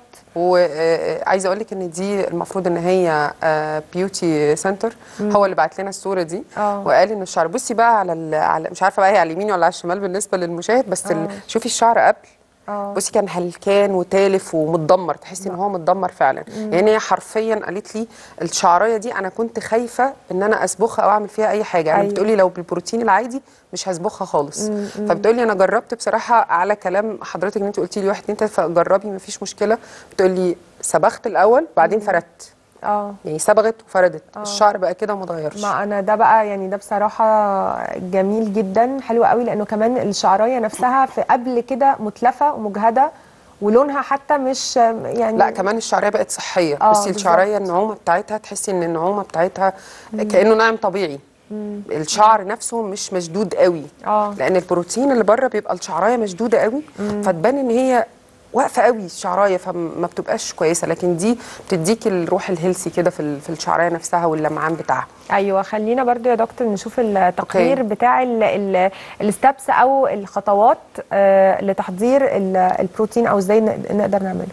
وعايزه اقول لك ان دي المفروض ان هي بيوتي سنتر هو اللي بعت لنا الصوره دي آه. وقال ان الشعر بصي بقى على, ال- على مش عارفه بقى هي على اليمين ولا على الشمال بالنسبه للمشاهد بس ال- شوفي الشعر قبل اه بصي كان هلكان وتالف ومتدمر تحسي ان هو متدمر فعلا يعني هي حرفيا قالت لي الشعرايه دي انا كنت خايفه ان انا اسبخها او اعمل فيها اي حاجه يعني أيوة. بتقولي لو بالبروتين العادي مش هسبخها خالص فبتقولي انا جربت بصراحه على كلام حضرتك ان انت قلتي لي واحد اتنين تلاته فجربي مفيش مشكله بتقولي صبغت الاول بعدين فردت اه يعني صبغت وفردت الشعر بقى كده وما اتغيرش ما انا ده بقى يعني ده بصراحه جميل جدا حلو قوي لانه كمان الشعرايه نفسها في قبل كده متلفه ومجهده ولونها حتى مش يعني لا كمان الشعريه بقت صحيه آه، بصي بالظبط. الشعريه النعومه بتاعتها تحسي ان النعومه بتاعتها كانه ناعم طبيعي الشعر نفسه مش مشدود قوي اه لان البروتين اللي بره بيبقى الشعرايه مشدوده قوي فتبان ان هي واقفه قوي الشعرايه فما بتبقاش كويسه لكن دي بتديكي الروح الهيلثي كده في ال- في الشعرايه نفسها واللمعان بتاعها ايوه خلينا برضو يا دكتور نشوف التقرير أوكي. بتاع الستبس او الخطوات آه لتحضير ال- البروتين او ازاي ن- نقدر نعمله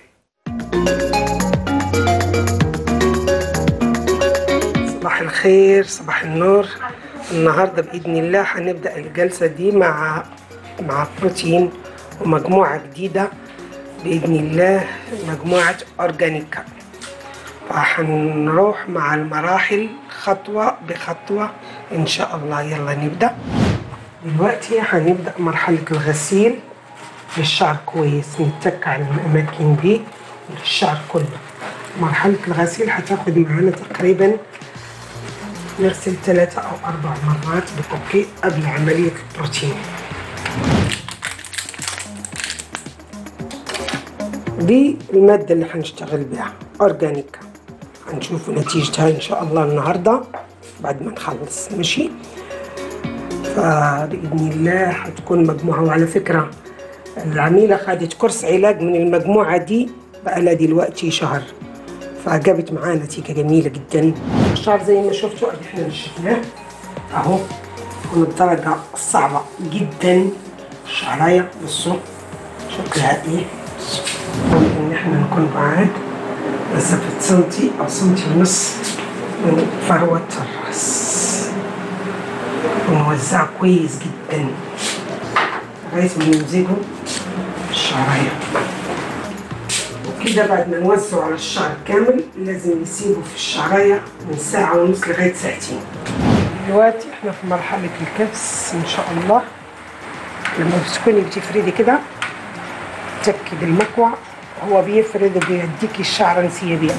صباح الخير صباح النور النهارده باذن الله هنبدا الجلسه دي مع مع بروتين ومجموعه جديده باذن الله مجموعه اورجانيكا فهنروح مع المراحل خطوه بخطوه ان شاء الله يلا نبدا دلوقتي هنبدا مرحله الغسيل للشعر كويس نتك على الاماكن دي للشعر كله مرحله الغسيل هتاخد معانا تقريبا نغسل ثلاثة أو أربع مرات بكوكي قبل عملية البروتين دي المادة اللي هنشتغل بيها أورجانيكا هنشوف نتيجتها إن شاء الله النهاردة بعد ما نخلص ماشي فبإذن الله هتكون مجموعة وعلى فكرة العميلة خدت كورس علاج من المجموعة دي بقالها دلوقتي شهر فجابت معاه نتيجة جميلة جدا الشعر زي ما شفتوا ادي احنا نشفناه اهو من الدرجة الصعبة جدا الشعراية بصوا شكلها ايه بصوا. ممكن ان احنا نكون بعاد مسافة سنتي او سنتي ونص من فروة الراس ونوزعه كويس جدا لغاية ما نمزجه الشعراية وكده بعد ما نوزعه على الشعر كامل لازم نسيبه في الشعراية من ساعة ونص لغاية ساعتين دلوقتي احنا في مرحلة الكبس ان شاء الله لما بتكوني بتفردي كده تكي بالمكوى هو بيفرد وبيديكي الشعر انسيابية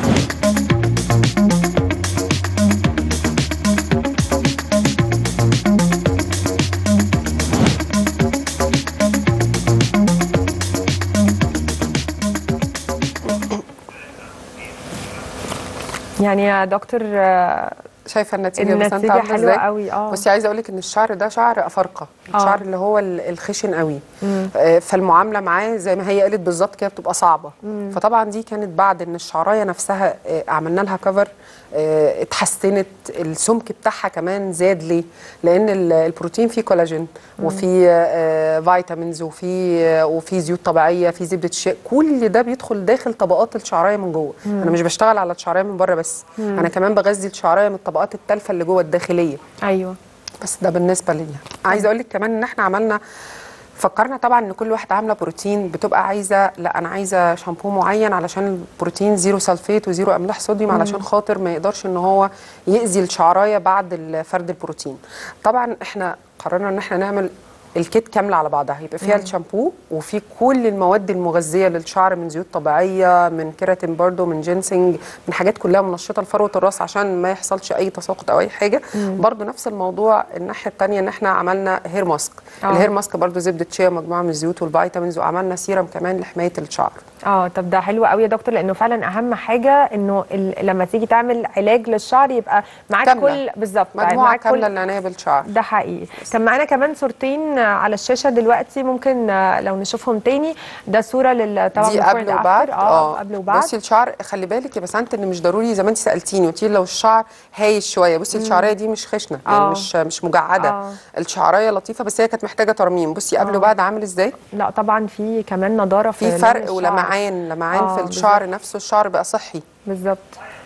يعني يا دكتور آه، شايفه النتيجه بس انت النتيجة عامله حلوة ازاي قوي، آه. بصي عايزه اقول لك ان الشعر ده شعر افارقه آه. الشعر اللي هو ال- الخشن قوي آه، فالمعامله معاه زي ما هي قالت بالظبط كده بتبقى صعبه فطبعا دي كانت بعد ان الشعرايه نفسها آه، عملنا لها كفر آه، اتحسنت السمك بتاعها كمان زاد ليه لان ال- البروتين فيه كولاجين وفيه آه، فيتامينز وفيه وفيه زيوت طبيعيه فيه زبده الشيا كل ده بيدخل داخل طبقات الشعرايه من جوه انا مش بشتغل على الشعرايه من بره بس انا كمان بغذي الشعرايه من الطبقات التالفه اللي جوه الداخليه ايوه بس ده بالنسبه ليا عايزه اقول لك كمان ان احنا عملنا فكرنا طبعا ان كل واحده عامله بروتين بتبقى عايزه لا انا عايزه شامبو معين علشان البروتين زيرو سلفيت وزيرو املاح صوديوم علشان خاطر ما يقدرش ان هو يأذي الشعرايه بعد فرد البروتين طبعا احنا قررنا ان احنا نعمل الكيت كامله على بعضها يبقى فيها الشامبو وفي كل المواد المغذيه للشعر من زيوت طبيعيه من كيراتين برضو من جينسينج من حاجات كلها منشطه لفروه الراس عشان ما يحصلش اي تساقط او اي حاجه برضو نفس الموضوع الناحيه الثانيه ان احنا عملنا هير ماسك آه. الهير ماسك برضو زبده شيا مجموعه من الزيوت والفيتامينز وعملنا سيرم كمان لحمايه الشعر اه طب ده حلو قوي يا دكتور لانه فعلا اهم حاجه انه ال- لما تيجي تعمل علاج للشعر يبقى معاك كاملة. كل بالظبط مجموعه معاك كل- كامله للعنايه بالشعر ده حقيقي كان معانا كمان صورتين آه، على الشاشه دلوقتي ممكن آه، لو نشوفهم تاني ده صوره لل طبعا دي before قبل and وبعد after. اه قبل وبعد بصي الشعر خلي بالك يا بسنت ان مش ضروري زي ما انت سالتيني قلتي لي لو الشعر هايش شويه بصي الشعريه دي مش خشنه يعني آه. مش مش مجعده آه. الشعريه لطيفه بس هي كانت محتاجه ترميم بصي قبل آه. وبعد عامل ازاي لا طبعا في كمان نضاره في في لون فرق الشعر. ولمعان لمعان آه، في الشعر نفسه الشعر بقى صحي بالظبط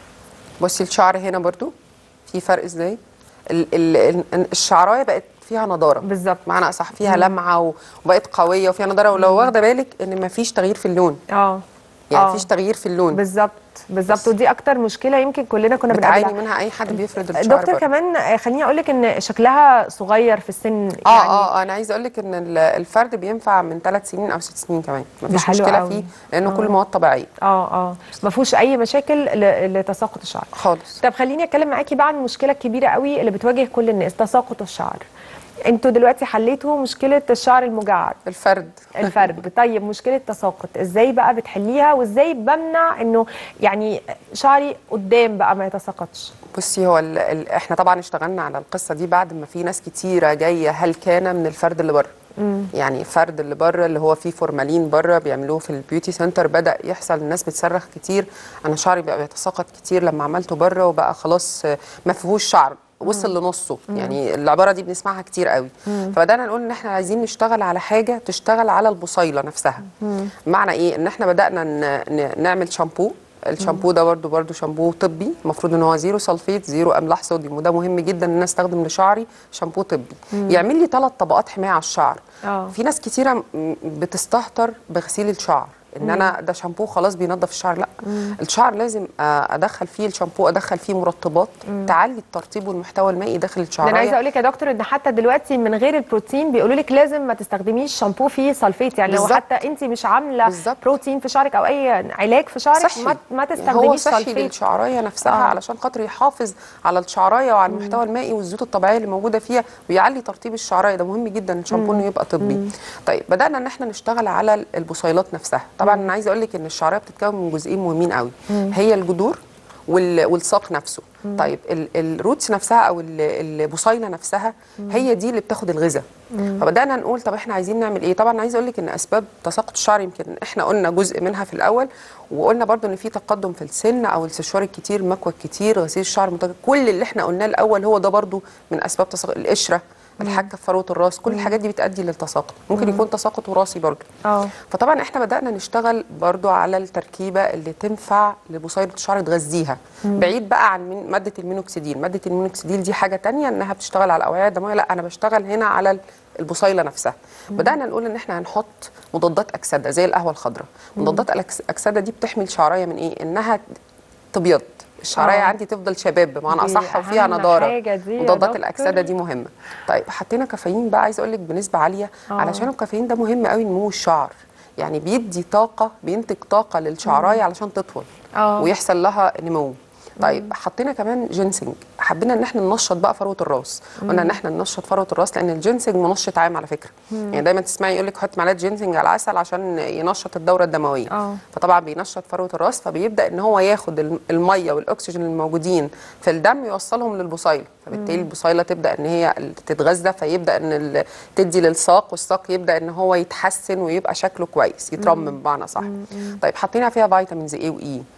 بصي الشعر هنا برضو في فرق ازاي ال ال ال الشعرايه بقت فيها نضاره بالظبط. معنى اصح فيها لمعه و- وبقت قويه وفيها نضاره ولو واخده بالك ان مفيش تغيير في اللون اه يعني آه. مفيش تغيير في اللون بالظبط بالظبط ودي اكتر مشكله يمكن كلنا كنا بتعاني بنقابلها منها اي حد بيفرد الشعر دكتور برضو. كمان آه، خليني اقول لك ان شكلها صغير في السن اه يعني اه انا عايزه اقول لك ان ال- الفرد بينفع من ثلاث سنين او ست سنين كمان مفيش حلو مشكله قوي. فيه لانه كل مواد طبيعيه اه اه ما فيهوش اي مشاكل ل- لتساقط الشعر خالص طب خليني اتكلم معاكي بقى عن المشكله الكبيره قوي اللي بتواجه كل الناس تساقط الشعر انتوا دلوقتي حليتوا مشكله الشعر المجعد الفرد الفرد طيب مشكله تساقط ازاي بقى بتحليها وازاي بمنع انه يعني شعري قدام بقى ما يتساقطش بصي هو ال ال احنا طبعا اشتغلنا على القصه دي بعد ما في ناس كتيره جايه هلكانه من الفرد اللي بره يعني الفرد اللي بره اللي هو فيه فورمالين بره بيعملوه في البيوتي سنتر بدا يحصل الناس بتصرخ كتير انا شعري بقى بيتساقط كتير لما عملته بره وبقى خلاص آه، ما فيهوش شعر وصل لنصه يعني العباره دي بنسمعها كتير قوي فبدانا نقول ان احنا عايزين نشتغل على حاجه تشتغل على البصيله نفسها معنى ايه ان احنا بدانا ن- ن- نعمل شامبو الشامبو ده برضو برضو شامبو طبي المفروض ان هو زيرو سلفيت زيرو املاح صوديوم وده مهم جدا ان انا استخدم لشعري شامبو طبي يعمل لي ثلاث طبقات حمايه على الشعر آه. في ناس كتيره م- بتستهتر بغسيل الشعر ان انا ده شامبو خلاص بينظف الشعر لا الشعر لازم آه، ادخل فيه الشامبو ادخل فيه مرطبات تعلي الترطيب والمحتوى المائي داخل ده انا عايزه الشعرايه اقول لك يا دكتور ان حتى دلوقتي من غير البروتين بيقولوا لك لازم ما تستخدميش شامبو فيه سلفيت يعني لو بالظبط. حتى انت مش عامله بالظبط. بروتين في شعرك او اي علاج في شعرك صحي ما, ما يعني تستخدميش هو صحي سلفيت للشعرايه نفسها آه. آه. علشان خاطر يحافظ على الشعرايه وعلى المحتوى المائي والزيوت الطبيعيه اللي موجوده فيها ويعلي ترطيب الشعرايه ده مهم جدا الشامبو انه يبقى طبي طيب بدانا ان احنا نشتغل على البصيلات نفسها طبعا انا عايزه اقول لك ان الشعرايه بتتكون من جزئين مهمين قوي هي الجذور وال- والساق نفسه طيب ال- الروتس نفسها او ال- البصيله نفسها هي دي اللي بتاخد الغذاء فبدانا نقول طب احنا عايزين نعمل ايه طبعا عايزه اقول لك ان اسباب تساقط الشعر يمكن احنا قلنا جزء منها في الاول وقلنا برضو ان في تقدم في السن او السشوار الكتير المكوى الكتير غسيل الشعر المتجدد كل اللي احنا قلناه الاول هو ده برضو من اسباب تساقط القشره الحكه في فروه الراس كل الحاجات دي بتؤدي للتساقط ممكن يكون تساقط وراثي برضو اه فطبعا احنا بدانا نشتغل برضو على التركيبه اللي تنفع لبصيله الشعر تغذيها بعيد بقى عن من- ماده المينوكسيديل ماده المينوكسيديل دي حاجه تانية انها بتشتغل على الاوعيه الدمويه لا انا بشتغل هنا على ال- البصيله نفسها بدانا نقول ان احنا هنحط مضادات اكسده زي القهوه الخضراء مضادات الأكس- الاكسده دي بتحمي الشعرايه من ايه انها تبيض الشعرايه آه. عندي تفضل شباب بمعنى دي اصح وفيها أهم نضاره حاجة دي يا مضادات دكتور. الاكسده دي مهمه طيب حطينا كافيين بقى عايزه اقول لك بنسبه عاليه آه. علشان الكافيين ده مهم قوي نمو الشعر يعني بيدي طاقه بينتج طاقه للشعرايه علشان تطول آه. ويحصل لها نمو طيب حطينا كمان جينسنج حبينا ان احنا ننشط بقى فروه الراس قلنا ان احنا ننشط فروه الراس لان الجينسنج منشط عام على فكره يعني دايما تسمعي يقول لك حط معلقه جينسنج على العسل عشان ينشط الدوره الدمويه آه. فطبعا بينشط فروه الراس فبيبدا ان هو ياخد الم- الميه والاكسجين الموجودين في الدم يوصلهم للبصيله فبالتالي البصيله تبدا ان هي تتغذى فيبدا ان ال- تدي للساق والساق يبدا ان هو يتحسن ويبقى شكله كويس يترمم بمعنى صح طيب حطينا فيها فيتامينز اي واي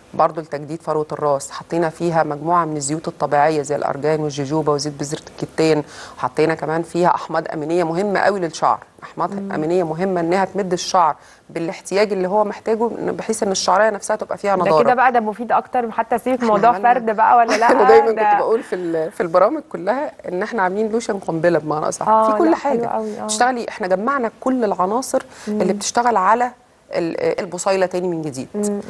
برضو لتجديد فروه الراس حطينا فيها مجموعه من الزيوت الطبيعيه زي الارجان والجوجوبا وزيت بذره الكتان وحطينا كمان فيها احماض امينيه مهمه قوي للشعر احماض امينيه مهمه انها تمد الشعر بالاحتياج اللي هو محتاجه بحيث ان الشعريه نفسها تبقى فيها ده نضاره كده بقى ده مفيد اكتر حتى سيبك إحنا موضوع عملنا- فرد بقى ولا لا انا دايما ده- كنت بقول في ال- في البرامج كلها ان احنا عاملين لوشن قنبله بمعنى اصح آه، في كل لا، حلو حاجه قوي، آه. بتشتغلي احنا جمعنا كل العناصر اللي بتشتغل على ال- البصيله تاني من جديد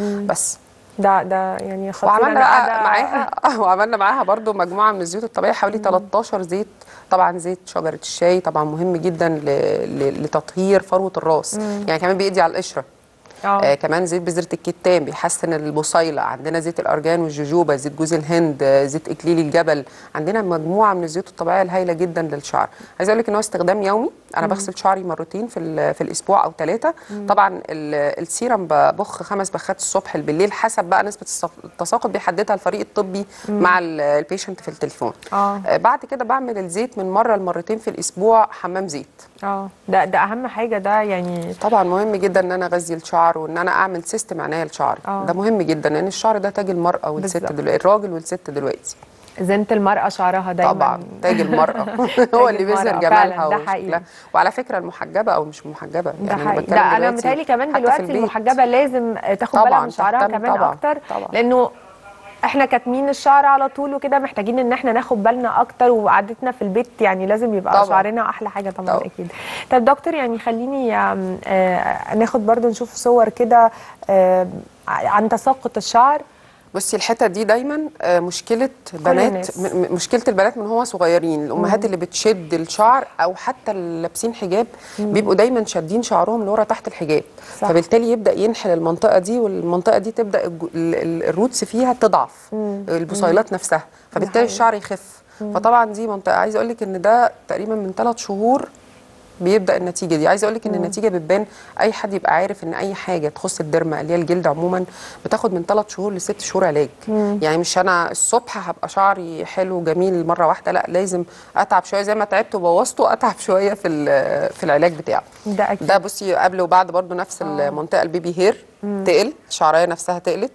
بس ده ده يعني خطير وعملنا أنا بقى قاعدة- معاها آه، وعملنا معاها برضو مجموعه من الزيوت الطبيعيه حوالي 13 زيت طبعا زيت شجره الشاي طبعا مهم جدا ل- ل- لتطهير فروه الراس يعني كمان بيقضي على القشره اه آه كمان زيت بذره الكتان بيحسن البصيله عندنا زيت الارجان والجوجوبا زيت جوز الهند آه، زيت اكليل الجبل عندنا مجموعه من الزيوت الطبيعيه الهائله جدا للشعر عايزه اقول لك ان هو استخدام يومي انا بغسل شعري مرتين في ال- في الاسبوع او ثلاثه طبعا ال- السيرم ببخ خمس بخات الصبح بالليل حسب بقى نسبه الصف- التساقط بيحددها الفريق الطبي مع ال- البيشنت في التليفون اه آه بعد كده بعمل الزيت من مره لمرتين في الاسبوع حمام زيت اه ده ده اهم حاجه ده يعني طبعا مهم جدا ان انا اغذي الشعر وان انا اعمل سيستم عنايه لشعري آه. ده مهم جدا لان الشعر ده تاج المراه والست بالظبط. دلوقتي الراجل والست دلوقتي زينه المراه شعرها دايما طبعا تاج المراه هو اللي بيظهر المرأة، جمالها فعلا، ده وشكلها. حقيقي. وعلى فكره المحجبه او مش محجبه ده يعني حقيقي بتكلم ده انا دلوقتي متهيألي كمان حتى في دلوقتي البيت. المحجبه لازم تاخد بالها طبعاً، من شعرها تهتم كمان طبعاً، اكتر طبعاً. لانه احنا كاتمين الشعر على طول وكده محتاجين ان احنا ناخد بالنا اكتر وقعدتنا في البيت يعني لازم يبقى طبعاً. شعرنا احلى حاجه طبعا, طبعاً. اكيد طب دكتور يعني خليني آم، آه، ناخد برضو نشوف صور كده آم، عن تساقط الشعر بصي الحته دي دايما آه، مشكله بنات الناس. م- م- مشكله البنات من هو صغيرين الامهات اللي بتشد الشعر او حتى اللي لابسين حجاب بيبقوا دايما شادين شعرهم لورا تحت الحجاب صح. فبالتالي يبدا ينحل المنطقه دي والمنطقه دي تبدا الج- ال- ال- الروتس فيها تضعف البصيلات نفسها فبالتالي حقيقي. الشعر يخف فطبعا دي منطقه عايزه اقول لك ان ده تقريبا من ثلاث شهور بيبدا النتيجه دي عايزه اقول لك ان النتيجه بتبان اي حد يبقى عارف ان اي حاجه تخص الدرمه اللي هي الجلد عموما بتاخد من ثلاث شهور لست شهور علاج يعني مش انا الصبح هبقى شعري حلو وجميل مره واحده لا لازم اتعب شويه زي ما تعبت وبوظته اتعب شويه في ال- في العلاج بتاعه ده اكيد ده بصي قبل وبعد برضو نفس المنطقه البيبي هير تقل الشعريه نفسها تقلت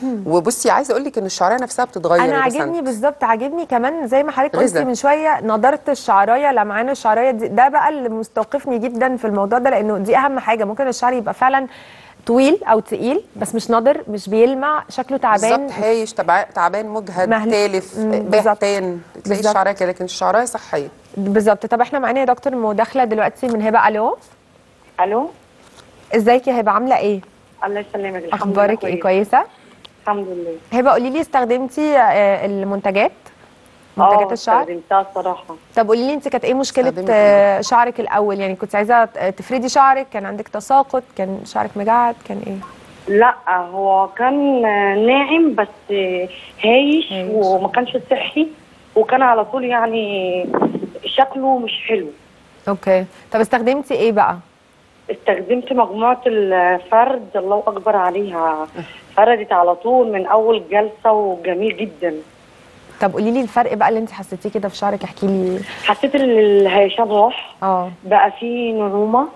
وبصي عايزه اقول لك ان الشعريه نفسها بتتغير انا يا عاجبني بسنت. بالظبط عاجبني كمان زي ما حضرتك قلتي غذاء. من شويه نضاره الشعرايه لمعان الشعرايه دي ده بقى اللي مستوقفني جدا في الموضوع ده لانه دي اهم حاجه ممكن الشعر يبقى فعلا طويل او تقيل بس مش نضر مش بيلمع شكله تعبان بالظبط هايش تبع- تعبان مجهد مهل- تالف مم، بالظبط. بهتان تلاقي بالظبط. الشعريه كده لكن الشعريه صحيه بالظبط طب احنا معانا يا دكتور مداخله دلوقتي من هبه الو الو ازيك يا هبه عامله ايه الله يسلمك الحمد اخبارك لله ايه كويسه الحمد لله هبه قولي لي استخدمتي آه، المنتجات منتجات آه، الشعر استخدمتها الصراحه طب قولي لي انت كانت ايه مشكله استخدمت آه، شعرك الاول يعني كنت عايزه آه، تفردي شعرك كان عندك تساقط كان شعرك مجعد كان ايه لا هو كان آه، ناعم بس آه، هايش هايش. وما كانش صحي وكان على طول يعني شكله مش حلو اوكي طب استخدمتي ايه بقى استخدمت مجموعة الفرد الله أكبر عليها فردت على طول من أول جلسة وجميل جدا طب قولي لي الفرق بقى اللي انت حسيتيه كده في شعرك احكي لي حسيت ان الهيشان راح اه بقى فيه نعومة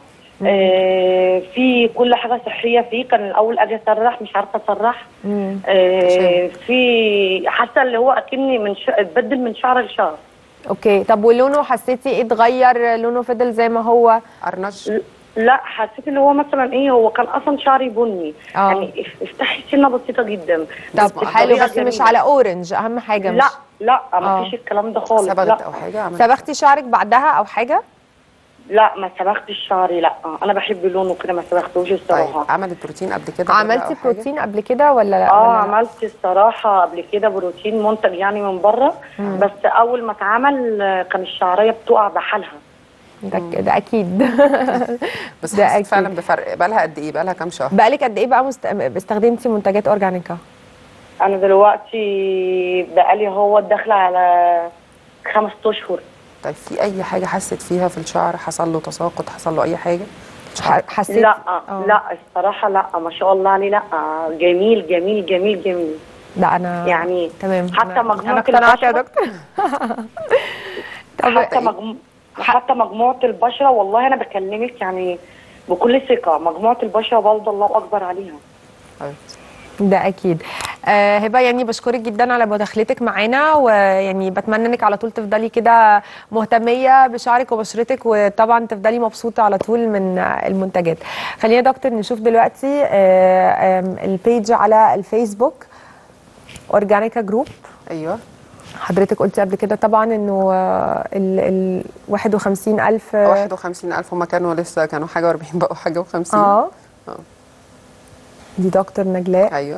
آه في كل حاجة صحية فيه كان الأول أجي أسرح مش عارفة أسرح مم. آه في حاسة اللي هو أكني من ش... اتبدل من شعر لشعر اوكي طب ولونه حسيتي ايه اتغير لونه فضل زي ما هو ارنج لا حسيت اللي هو مثلا ايه هو كان اصلا شعري بني آه. يعني اف- افتحي سنه بسيطه جدا طب بس حلو بطريقة بس مش جميلة. على اورنج اهم حاجه لا مش لا آه. ما فيش الكلام ده خالص صبغت لا او حاجه عملت صبغتي شعرك بعدها او حاجه لا ما صبغتش شعري لا انا بحب لونه كده ما صبغتوش طيب الصراحه عملت بروتين قبل كده عملتي أو حاجة؟ بروتين قبل كده ولا لا اه ولا لا؟ عملت الصراحه قبل كده بروتين منتج يعني من بره بس اول ما اتعمل آه، كان الشعريه بتقع بحالها ده, ده اكيد بس ده حسيت أكيد. فعلا بفرق بقالها قد ايه بقالها كام شهر بقالك قد ايه بقى مست... استخدمتي منتجات اورجانيكا انا دلوقتي بقالي هو داخله على خمس اشهر طيب في اي حاجه حست فيها في الشعر حصل له تساقط حصل له اي حاجه ح- حسيت لا آه. لا الصراحه لا ما شاء الله عليه لا جميل جميل جميل جميل لا انا يعني تمام حتى أنا- مجموعة انا اقتنعت يا البشرة- دكتور طب حتى مجمو... حتى مجموعه البشره والله انا بكلمك يعني بكل ثقه مجموعه البشره برضه الله اكبر عليها طيب. ده اكيد آه هبه يعني بشكرك جدا على مداخلتك معانا ويعني بتمنى انك على طول تفضلي كده مهتميه بشعرك وبشرتك وطبعا تفضلي مبسوطه على طول من آه، المنتجات خلينا يا دكتور نشوف دلوقتي آه آم، البيج على الفيسبوك اورجانيكا جروب ايوه حضرتك قلتي قبل كده طبعا انه آه، ال ال 51000 آه، 51000 هم كانوا لسه كانوا حاجه و40 بقوا حاجه و50 اه دي دكتور نجلاء ايوه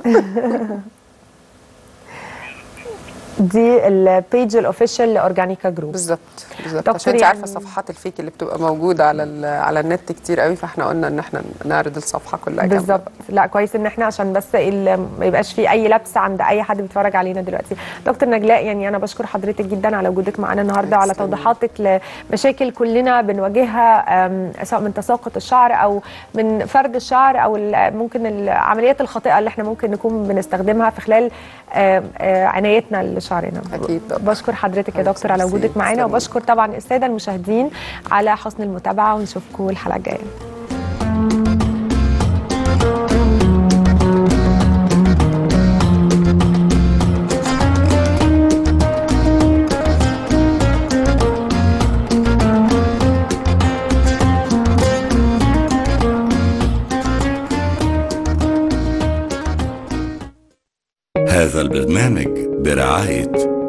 دي البيج الاوفيشال لاورجانيكا جروب بالظبط بالظبط دكتور عشان انت عارفه يعني- صفحات الفيك اللي بتبقى موجوده على ال- على النت كتير قوي فاحنا قلنا ان احنا نعرض الصفحه كلها كاملة. بالظبط لا كويس ان احنا عشان بس ال- ما يبقاش في اي لبس عند اي حد بيتفرج علينا دلوقتي دكتور نجلاء يعني انا بشكر حضرتك جدا على وجودك معانا النهارده وعلى تسلمي. توضيحاتك لمشاكل كلنا بنواجهها أم، سواء من تساقط الشعر او من فرد الشعر او ال- ممكن العمليات الخاطئه اللي احنا ممكن نكون بنستخدمها في خلال آم، آه، عنايتنا لشعرنا أكيد طبعاً. بشكر حضرتك يا دكتور على ميرسي. وجودك معانا تسلمي. وبشكر طبعا الساده المشاهدين على حسن المتابعه ونشوفكم الحلقه الجايه هذا البرنامج برعاية